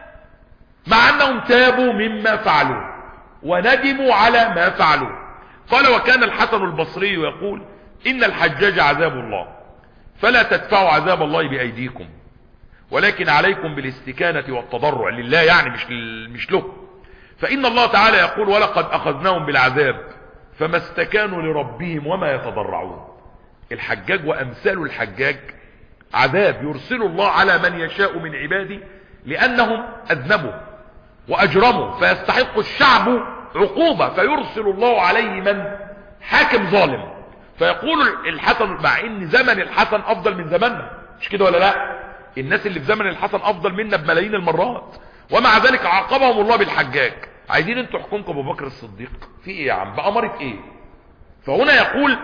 مع انهم تابوا مما فعلوا وندموا على ما فعلوا قال وكان الحسن البصري يقول ان الحجاج عذاب الله فلا تدفعوا عذاب الله بايديكم ولكن عليكم بالاستكانة والتضرع لله يعني مش, مش له فإن الله تعالى يقول ولقد أخذناهم بالعذاب فما استكانوا لربهم وما يتضرعون الحجاج وأمثال الحجاج عذاب يرسل الله على من يشاء من عباده لأنهم أذنبوا وأجرموا فيستحق الشعب عقوبة فيرسل الله عليه من حاكم ظالم فيقول الحسن مع ان زمن الحسن افضل من زمننا مش كده ولا لا الناس اللي في زمن الحسن افضل منا بملايين المرات ومع ذلك عاقبهم الله بالحجاج عايزين انتوا حكمكم ابو بكر الصديق في ايه يا عم بأمرة ايه فهنا يقول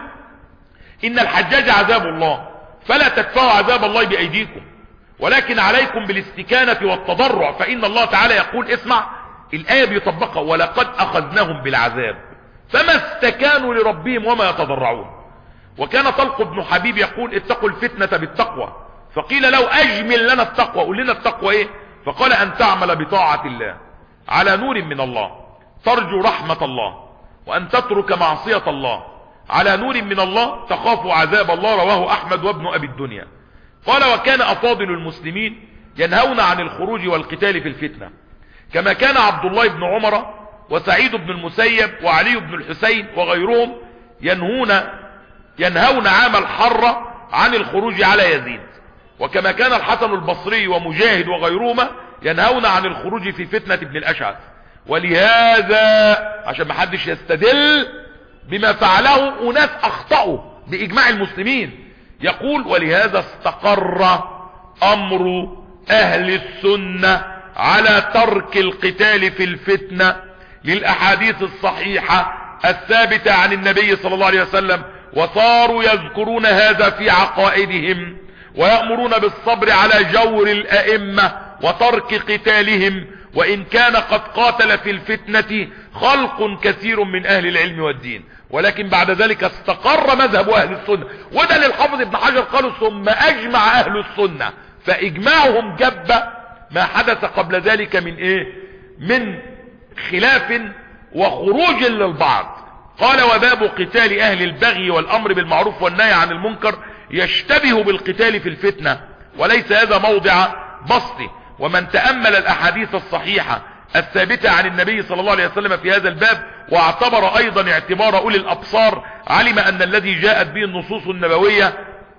ان الحجاج عذاب الله فلا تدفعوا عذاب الله بايديكم ولكن عليكم بالاستكانة والتضرع فان الله تعالى يقول اسمع الايه بيطبقها ولقد اخذناهم بالعذاب فما استكانوا لربهم وما يتضرعون وكان طلق بن حبيب يقول اتقوا الفتنة بالتقوى فقيل لو اجمل لنا التقوى قول لنا التقوى ايه فقال ان تعمل بطاعة الله على نور من الله ترجو رحمة الله وان تترك معصية الله على نور من الله تخاف عذاب الله رواه احمد وابن ابي الدنيا قال وكان افاضل المسلمين ينهون عن الخروج والقتال في الفتنة كما كان عبد الله بن عمر وسعيد بن المسيب وعلي بن الحسين وغيرهم ينهون ينهون عام الحرة عن الخروج على يزيد وكما كان الحسن البصري ومجاهد وغيرهما ينهون عن الخروج في فتنة ابن الاشعث ولهذا عشان ما حدش يستدل بما فعله اناس اخطأوا باجماع المسلمين يقول ولهذا استقر امر اهل السنة على ترك القتال في الفتنة للاحاديث الصحيحة الثابتة عن النبي صلى الله عليه وسلم وصاروا يذكرون هذا في عقائدهم ويأمرون بالصبر على جور الأئمة وترك قتالهم وإن كان قد قاتل في الفتنة خلق كثير من أهل العلم والدين ولكن بعد ذلك استقر مذهب أهل السنة وده للحافظ ابن حجر قالوا ثم أجمع أهل السنة فإجماعهم جب ما حدث قبل ذلك من إيه من خلاف وخروج للبعض قال وباب قتال أهل البغي والأمر بالمعروف والنهي عن المنكر يشتبه بالقتال في الفتنة وليس هذا موضع بسطه ومن تأمل الأحاديث الصحيحة الثابتة عن النبي صلى الله عليه وسلم في هذا الباب واعتبر أيضا اعتبار أولي الأبصار علم أن الذي جاءت به النصوص النبوية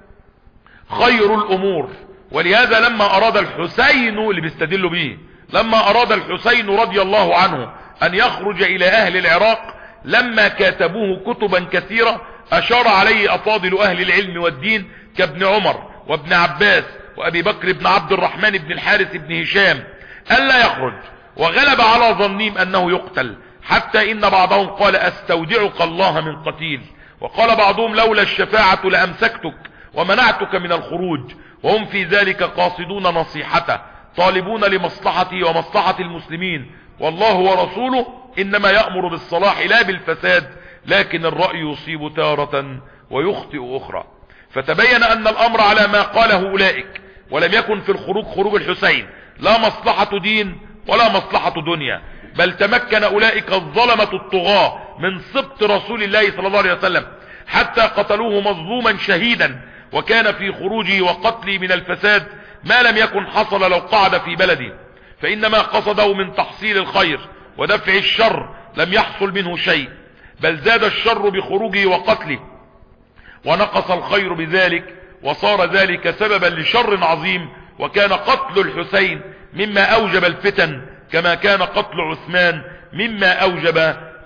خير الأمور ولهذا لما أراد الحسين اللي بيستدل به لما أراد الحسين رضي الله عنه أن يخرج إلى أهل العراق لما كاتبوه كتبا كثيرة أشار عليه أفاضل أهل العلم والدين كابن عمر وابن عباس وأبي بكر بن عبد الرحمن بن الحارث بن هشام ألا يخرج وغلب على ظنهم أنه يقتل حتى إن بعضهم قال أستودعك الله من قتيل وقال بعضهم لولا الشفاعة لأمسكتك ومنعتك من الخروج وهم في ذلك قاصدون نصيحته طالبون لمصلحته ومصلحة المسلمين والله ورسوله إنما يأمر بالصلاح لا بالفساد لكن الرأي يصيب تارة ويخطئ أخرى فتبين أن الأمر على ما قاله أولئك ولم يكن في الخروج خروج الحسين لا مصلحة دين ولا مصلحة دنيا بل تمكن أولئك الظلمة الطغاة من سبط رسول الله صلى الله عليه وسلم حتى قتلوه مظلوما شهيدا وكان في خروجه وقتله من الفساد ما لم يكن حصل لو قعد في بلده فإنما قصده من تحصيل الخير ودفع الشر لم يحصل منه شيء بل زاد الشر بخروجه وقتله ونقص الخير بذلك وصار ذلك سببا لشر عظيم وكان قتل الحسين مما أوجب الفتن كما كان قتل عثمان مما أوجب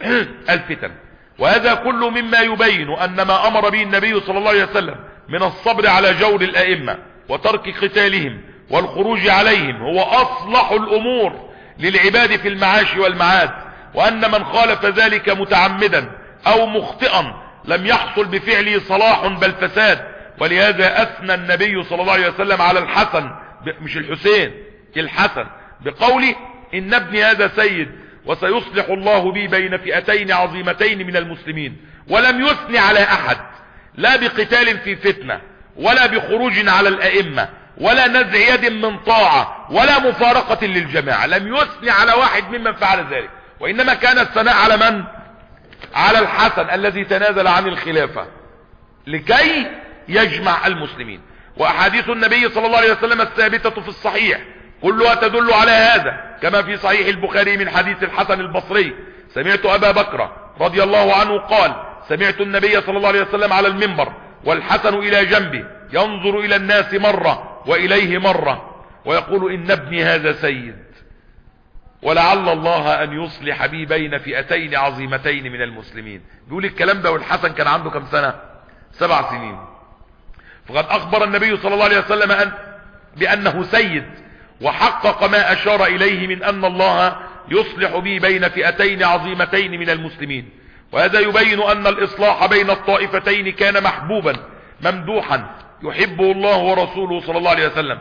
الفتن وهذا كله مما يبين أن ما أمر به النبي صلى الله عليه وسلم من الصبر على جور الأئمة وترك قتالهم والخروج عليهم هو أصلح الأمور للعباد في المعاش والمعاد وأن من خالف ذلك متعمدا أو مخطئا لم يحصل بفعله صلاح بل فساد ولهذا أثنى النبي صلى الله عليه وسلم على الحسن مش الحسين الحسن بقوله إن ابني هذا سيد وسيصلح الله بي بين فئتين عظيمتين من المسلمين ولم يثني على أحد لا بقتال في فتنة ولا بخروج على الأئمة ولا نزع يد من طاعة ولا مفارقة للجماعة لم يثني على واحد ممن فعل ذلك وإنما كان الثناء على من على الحسن الذي تنازل عن الخلافة لكي يجمع المسلمين وأحاديث النبي صلى الله عليه وسلم الثابتة في الصحيح كلها تدل على هذا كما في صحيح البخاري من حديث الحسن البصري سمعت أبا بكر رضي الله عنه قال سمعت النبي صلى الله عليه وسلم على المنبر والحسن إلى جنبه ينظر إلى الناس مرة وإليه مرة ويقول إن ابني هذا سيد ولعل الله أن يصلح بي بين فئتين عظيمتين من المسلمين بيقول الكلام ده والحسن كان عنده كم سنة سبع سنين فقد أخبر النبي صلى الله عليه وسلم أن بأنه سيد وحقق ما أشار إليه من أن الله يصلح به بين فئتين عظيمتين من المسلمين وهذا يبين أن الإصلاح بين الطائفتين كان محبوبا ممدوحا يحبه الله ورسوله صلى الله عليه وسلم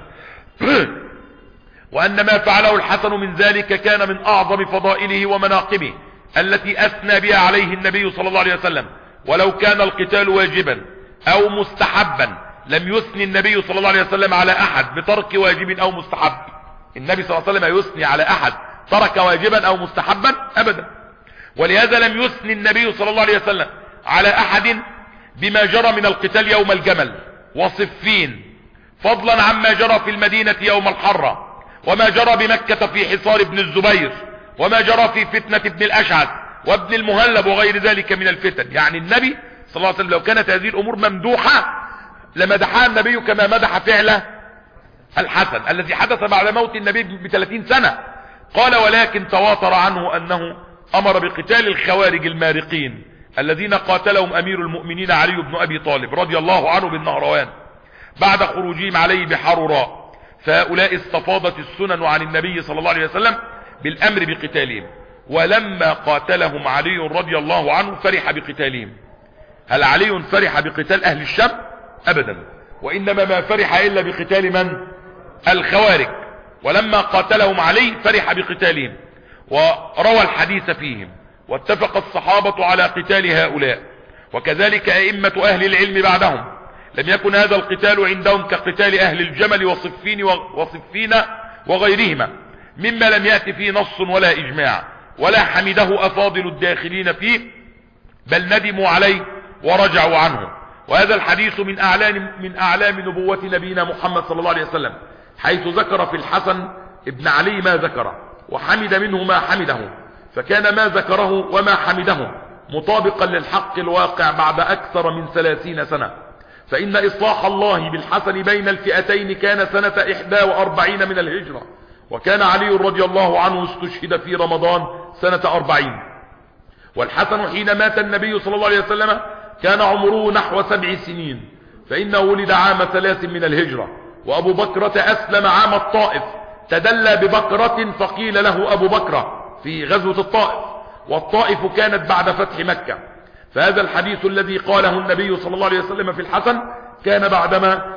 وأن ما فعله الحسن من ذلك كان من أعظم فضائله ومناقبه التي أثنى بها عليه النبي صلى الله عليه وسلم ولو كان القتال واجبا أو مستحبا لم يثني النبي صلى الله عليه وسلم على أحد بترك واجب أو مستحب النبي صلى الله عليه وسلم يثني على أحد ترك واجبا أو مستحبا أبدا ولهذا لم يثني النبي صلى الله عليه وسلم على أحد بما جرى من القتال يوم الجمل وصفين فضلا عما جرى في المدينة يوم الحرة وما جرى بمكة في حصار ابن الزبير وما جرى في فتنة ابن الأشعث وابن المهلب وغير ذلك من الفتن يعني النبي صلى الله عليه وسلم لو كانت هذه الأمور ممدوحة لمدحها النبي كما مدح فعل الحسن الذي حدث بعد موت النبي بثلاثين سنة قال ولكن تواتر عنه أنه أمر بقتال الخوارج المارقين الذين قاتلهم أمير المؤمنين علي بن أبي طالب رضي الله عنه بالنهروان بعد خروجهم عليه بحروراء فهؤلاء استفاضت السنن عن النبي صلى الله عليه وسلم بالأمر بقتالهم ولما قاتلهم علي رضي الله عنه فرح بقتالهم هل علي فرح بقتال اهل الشام ابدا وانما ما فرح الا بقتال من الخوارج ولما قاتلهم علي فرح بقتالهم وروى الحديث فيهم واتفق الصحابة على قتال هؤلاء وكذلك ائمة اهل العلم بعدهم لم يكن هذا القتال عندهم كقتال اهل الجمل وصفين وصفين وغيرهما مما لم يأتي فيه نص ولا اجماع ولا حمده افاضل الداخلين فيه بل ندموا عليه ورجعوا عنه وهذا الحديث من اعلام من اعلام نبوة نبينا محمد صلى الله عليه وسلم حيث ذكر في الحسن ابن علي ما ذكر وحمد منه ما حمده فكان ما ذكره وما حمده مطابقا للحق الواقع بعد اكثر من ثلاثين سنة فان اصلاح الله بالحسن بين الفئتين كان سنة احدى واربعين من الهجرة وكان علي رضي الله عنه استشهد في رمضان سنة اربعين والحسن حين مات النبي صلى الله عليه وسلم كان عمره نحو سبع سنين فإنه ولد عام ثلاث من الهجرة وأبو بكرة أسلم عام الطائف تدلى ببكرة فقيل له أبو بكرة في غزوة الطائف والطائف كانت بعد فتح مكة فهذا الحديث الذي قاله النبي صلى الله عليه وسلم في الحسن كان بعدما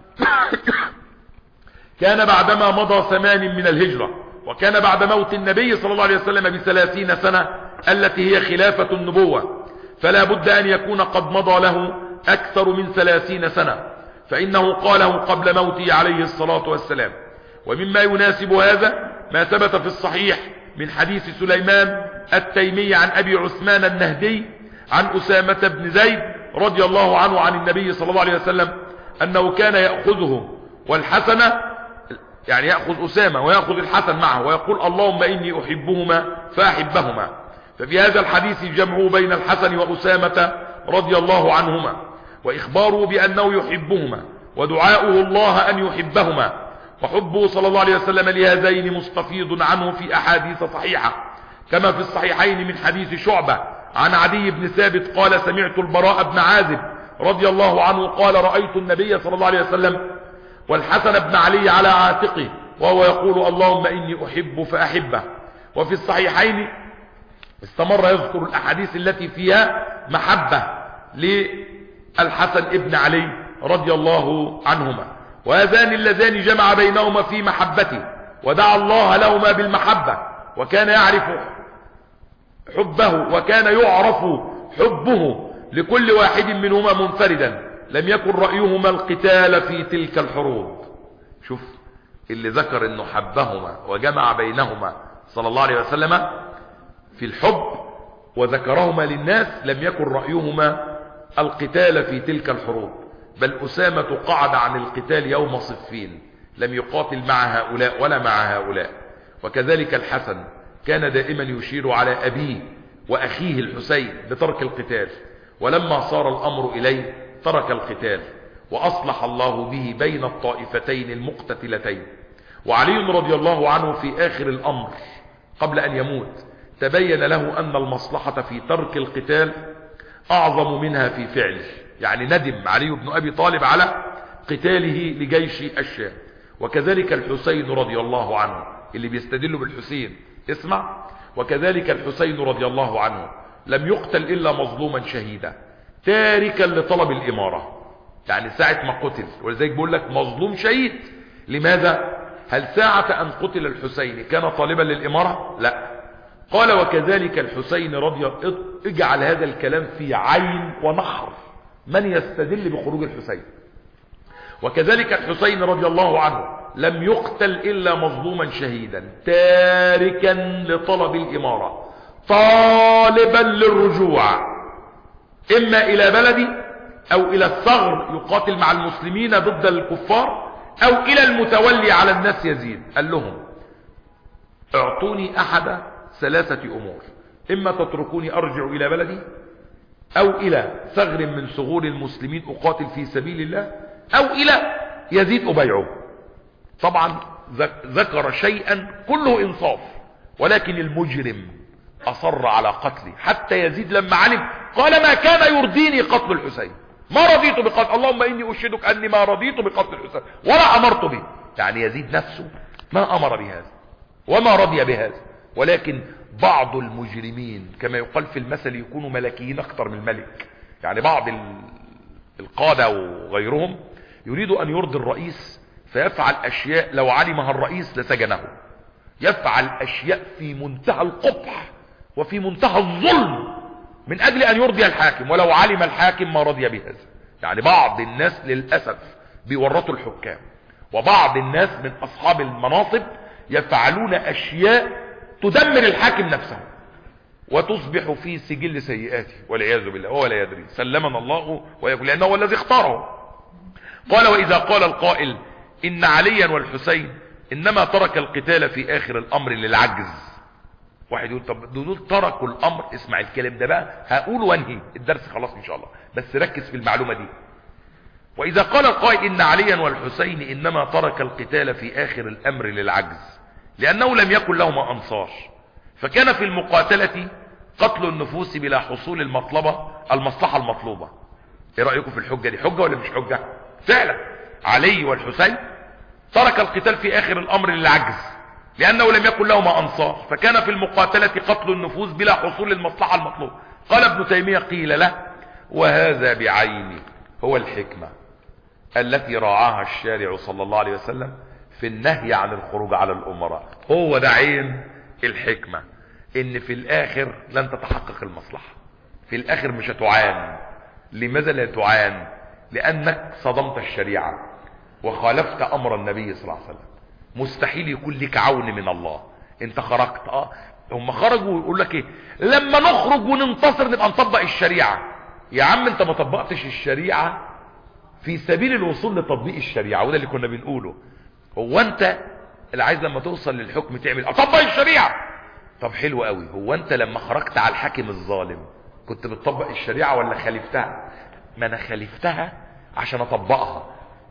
كان بعدما مضى ثمان من الهجرة وكان بعد موت النبي صلى الله عليه وسلم بثلاثين سنة التي هي خلافة النبوة فلا بد أن يكون قد مضى له أكثر من ثلاثين سنة فإنه قاله قبل موته عليه الصلاة والسلام ومما يناسب هذا ما ثبت في الصحيح من حديث سليمان التيمي عن أبي عثمان النهدي عن أسامة بن زيد رضي الله عنه عن النبي صلى الله عليه وسلم أنه كان يأخذه والحسن يعني يأخذ أسامة ويأخذ الحسن معه ويقول اللهم إني أحبهما فأحبهما ففي هذا الحديث جمعه بين الحسن وأسامة رضي الله عنهما وإخباره بأنه يحبهما ودعاؤه الله أن يحبهما وحبه صلى الله عليه وسلم لهذين مستفيض عنه في أحاديث صحيحة كما في الصحيحين من حديث شعبة عن عدي بن ثابت قال سمعت البراء بن عازب رضي الله عنه قال رأيت النبي صلى الله عليه وسلم والحسن بن علي على عاتقه وهو يقول اللهم إني أحب فأحبه وفي الصحيحين استمر يذكر الأحاديث التي فيها محبة للحسن ابن علي رضي الله عنهما وهذان اللذان جمع بينهما في محبته ودعا الله لهما بالمحبة وكان يعرف حبه وكان يعرف حبه لكل واحد منهما منفردا لم يكن رأيهما القتال في تلك الحروب شوف اللي ذكر انه حبهما وجمع بينهما صلى الله عليه وسلم في الحب وذكرهما للناس لم يكن رأيهما القتال في تلك الحروب بل أسامة قعد عن القتال يوم صفين لم يقاتل مع هؤلاء ولا مع هؤلاء وكذلك الحسن كان دائما يشير على أبيه وأخيه الحسين بترك القتال ولما صار الأمر إليه ترك القتال وأصلح الله به بين الطائفتين المقتتلتين وعلي رضي الله عنه في آخر الأمر قبل أن يموت تبين له أن المصلحة في ترك القتال أعظم منها في فعله يعني ندم علي بن أبي طالب على قتاله لجيش الشام وكذلك الحسين رضي الله عنه اللي بيستدل بالحسين اسمع وكذلك الحسين رضي الله عنه لم يقتل إلا مظلوما شهيدا تاركا لطلب الإمارة يعني ساعة ما قتل ولذلك بيقول لك مظلوم شهيد لماذا هل ساعة أن قتل الحسين كان طالبا للإمارة لا قال وكذلك الحسين رضي الله اجعل هذا الكلام في عين ونحر من يستدل بخروج الحسين وكذلك الحسين رضي الله عنه لم يقتل إلا مظلوما شهيدا تاركا لطلب الإمارة طالبا للرجوع إما إلى بلدي أو إلى الثغر يقاتل مع المسلمين ضد الكفار أو إلى المتولي على الناس يزيد قال لهم اعطوني أحد ثلاثة أمور إما تتركوني أرجع إلى بلدي أو إلى ثغر من ثغور المسلمين أقاتل في سبيل الله أو إلى يزيد أبيعه طبعا ذكر شيئا كله إنصاف ولكن المجرم أصر على قتلي حتى يزيد لما علم قال ما كان يرضيني قتل الحسين ما رضيت بقتل اللهم إني أشهدك أني ما رضيت بقتل الحسين ولا أمرت به يعني يزيد نفسه ما أمر بهذا وما رضي بهذا ولكن بعض المجرمين كما يقال في المثل يكونوا ملكيين اكتر من الملك يعني بعض القادة وغيرهم يريد ان يرضي الرئيس فيفعل اشياء لو علمها الرئيس لسجنه يفعل اشياء في منتهى القبح وفي منتهى الظلم من اجل ان يرضي الحاكم ولو علم الحاكم ما رضي بهذا يعني بعض الناس للأسف بيورطوا الحكام وبعض الناس من اصحاب المناصب يفعلون اشياء تدمر الحاكم نفسه وتصبح في سجل سيئاته والعياذ بالله وهو لا يدري سلمنا الله ويقول لانه هو الذي اختاره قال واذا قال القائل ان عليا والحسين انما ترك القتال في اخر الامر للعجز واحد يقول طب دول تركوا الامر اسمع الكلام ده بقى هقول وانهي الدرس خلاص ان شاء الله بس ركز في المعلومة دي واذا قال القائل ان عليا والحسين انما ترك القتال في اخر الامر للعجز لانه لم يكن لهما انصار فكان في المقاتلة قتل النفوس بلا حصول المطلبة المصلحة المطلوبة ايه رأيكم في الحجة دي حجة ولا مش حجة فعلا علي والحسين ترك القتال في اخر الامر للعجز لانه لم يكن لهما انصار فكان في المقاتلة قتل النفوس بلا حصول المصلحة المطلوبة قال ابن تيمية قيل له وهذا بعينه هو الحكمة التي راعاها الشارع صلى الله عليه وسلم في النهي عن الخروج على الامراء هو ده عين الحكمة ان في الاخر لن تتحقق المصلحة في الاخر مش هتعان لماذا لا تعان لانك صدمت الشريعة وخالفت امر النبي صلى الله عليه وسلم مستحيل يكون لك عون من الله انت خرجت اه هم خرجوا ويقول لك ايه لما نخرج وننتصر نبقى نطبق الشريعة يا عم انت ما طبقتش الشريعة في سبيل الوصول لتطبيق الشريعة وده اللي كنا بنقوله هو انت اللي عايز لما توصل للحكم تعمل اطبق الشريعة طب حلو قوي هو انت لما خرجت على الحاكم الظالم كنت بتطبق الشريعة ولا خالفتها ما انا خالفتها عشان اطبقها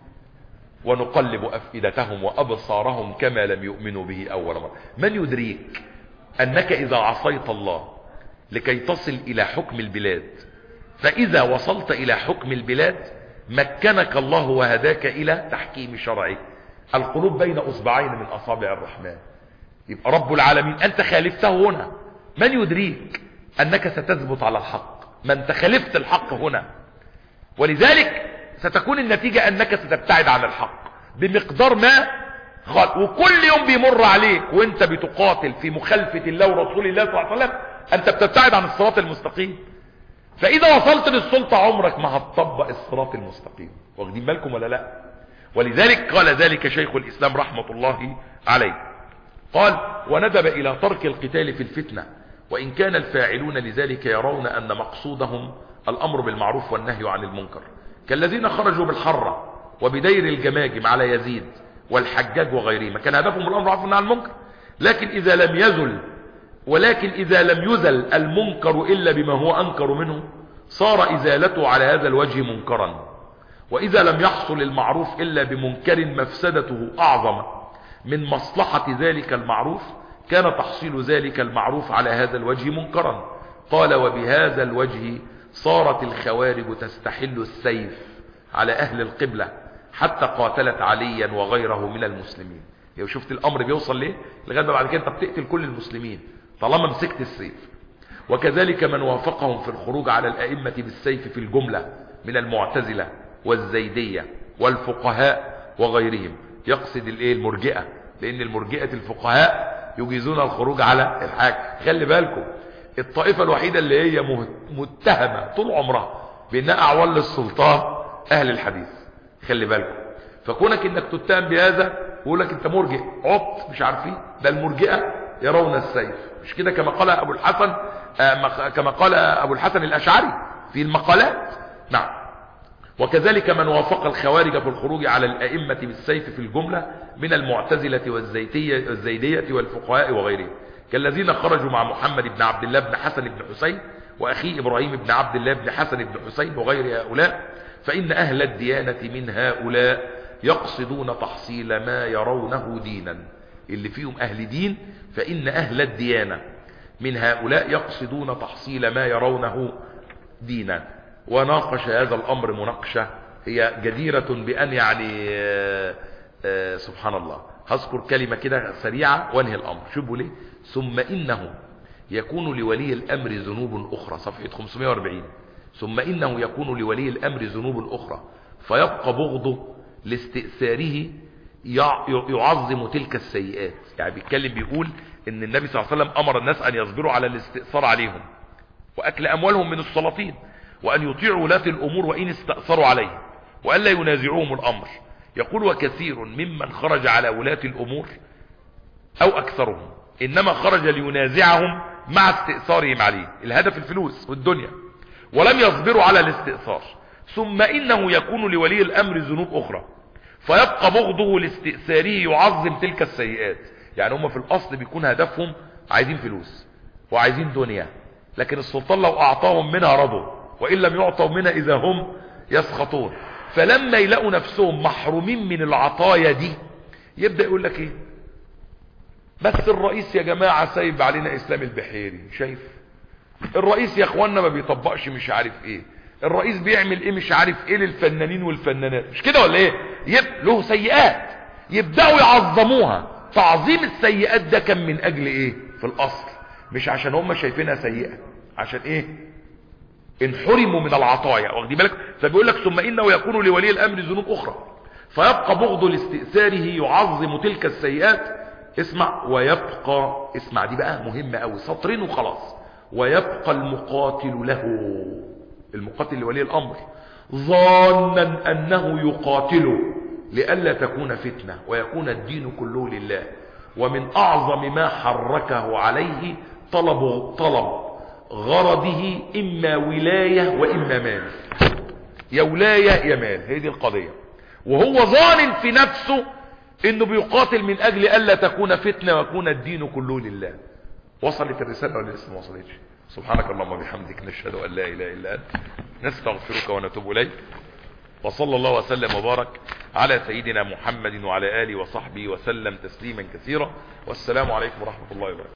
ونقلب افئدتهم وابصارهم كما لم يؤمنوا به اول مرة من يدريك انك اذا عصيت الله لكي تصل الى حكم البلاد فاذا وصلت الى حكم البلاد مكنك الله وهداك الى تحكيم شرعه القلوب بين اصبعين من اصابع الرحمن يبقى رب العالمين انت خالفته هنا من يدريك انك ستثبت على الحق ما انت خالفت الحق هنا ولذلك ستكون النتيجة انك ستبتعد عن الحق بمقدار ما خال وكل يوم بيمر عليك وانت بتقاتل في مخالفة الله ورسول الله صلى الله عليه وسلم انت بتبتعد عن الصراط المستقيم فاذا وصلت للسلطة عمرك ما هتطبق الصراط المستقيم واخدين بالكم ولا لا ولذلك قال ذلك شيخ الاسلام رحمة الله عليه قال وندب الى ترك القتال في الفتنة وان كان الفاعلون لذلك يرون ان مقصودهم الامر بالمعروف والنهي عن المنكر كالذين خرجوا بالحرة وبدير الجماجم على يزيد والحجاج وغيرهما كان هدفهم الامر بالمعروف والنهي عن المنكر لكن اذا لم يزل ولكن اذا لم يزل المنكر الا بما هو انكر منه صار ازالته على هذا الوجه منكرا واذا لم يحصل المعروف الا بمنكر مفسدته اعظم من مصلحة ذلك المعروف كان تحصيل ذلك المعروف على هذا الوجه منكرا قال وبهذا الوجه صارت الخوارج تستحل السيف على اهل القبلة حتى قاتلت عليا وغيره من المسلمين لو شفت الامر بيوصل ليه لغاية بعد كده انت بتقتل كل المسلمين طالما مسكت السيف وكذلك من وافقهم في الخروج على الائمة بالسيف في الجملة من المعتزلة والزيدية والفقهاء وغيرهم يقصد الايه المرجئة لان المرجئة الفقهاء يجيزون الخروج على الحاكم خلي بالكم الطائفة الوحيدة اللي هي متهمة طول عمرها بانها اعوان للسلطان اهل الحديث خلي بالكم فكونك انك تتهم بهذا يقول لك انت مرجئ عبط مش عارفين ده المرجئة يرون السيف مش كده كما قال ابو الحسن آه كما قال ابو الحسن الاشعري في المقالات نعم وكذلك من وافق الخوارج في الخروج على الائمة بالسيف في الجملة من المعتزلة والزيتية والزيدية والفقهاء وغيرهم كالذين خرجوا مع محمد بن عبد الله بن حسن بن حسين واخيه ابراهيم بن عبد الله بن حسن بن حسين وغير هؤلاء فان اهل الديانة من هؤلاء يقصدون تحصيل ما يرونه دينا اللي فيهم اهل دين فان اهل الديانة من هؤلاء يقصدون تحصيل ما يرونه دينا وناقش هذا الامر مناقشة هي جديرة بان يعني آآ آآ سبحان الله هذكر كلمة كده سريعة وانهي الامر شوفوا ليه ثم انه يكون لولي الامر ذنوب اخرى صفحة 540 ثم إنه يكون لولي الأمر ذنوب أخرى فيبقى بغضه لاستئثاره يعظم تلك السيئات يعني بيتكلم بيقول ان النبي صلى الله عليه وسلم امر الناس ان يصبروا على الاستئثار عليهم واكل اموالهم من السلاطين وان يطيعوا ولاة الامور وان استأثروا عليه والا ينازعوهم الامر يقول وكثير ممن خرج على ولاة الامور او اكثرهم انما خرج لينازعهم مع استئثارهم عليه الهدف الفلوس والدنيا ولم يصبروا على الاستئثار ثم انه يكون لولي الامر ذنوب اخرى فيبقى بغضه لاستئثاره يعظم تلك السيئات يعني هم في الاصل بيكون هدفهم عايزين فلوس وعايزين دنيا لكن السلطان لو اعطاهم منها رضوا وان لم يعطوا منها اذا هم يسخطون فلما يلاقوا نفسهم محرومين من العطايا دي يبدأ يقول لك ايه بس الرئيس يا جماعة سايب علينا اسلام البحيري شايف الرئيس يا اخوانا ما بيطبقش مش عارف ايه الرئيس بيعمل ايه مش عارف ايه للفنانين والفنانات مش كده ولا ايه يبقى له سيئات يبدأوا يعظموها تعظيم السيئات ده كان من اجل ايه في الاصل مش عشان هم شايفينها سيئة عشان ايه انحرموا من العطايا واخدين بالك فبيقول لك ثم انه يكون لولي الامر ذنوب اخرى فيبقى بغض لاستئثاره يعظم تلك السيئات اسمع ويبقى اسمع دي بقى مهمة قوي سطرين وخلاص ويبقى المقاتل له المقاتل لولي الامر ظانا انه يقاتله لئلا تكون فتنة ويكون الدين كله لله ومن اعظم ما حركه عليه طلب طلب غرضه اما ولاية واما مال يا ولاية يا مال هي دي القضية وهو ظان في نفسه انه بيقاتل من اجل الا تكون فتنة ويكون الدين كله لله وصلت الرسالة ولا لسه ما وصلتش سبحانك اللهم وبحمدك نشهد ان لا اله الا انت نستغفرك ونتوب اليك وصلى الله وسلم وبارك على سيدنا محمد وعلى اله وصحبه وسلم تسليما كثيرا والسلام عليكم ورحمة الله وبركاته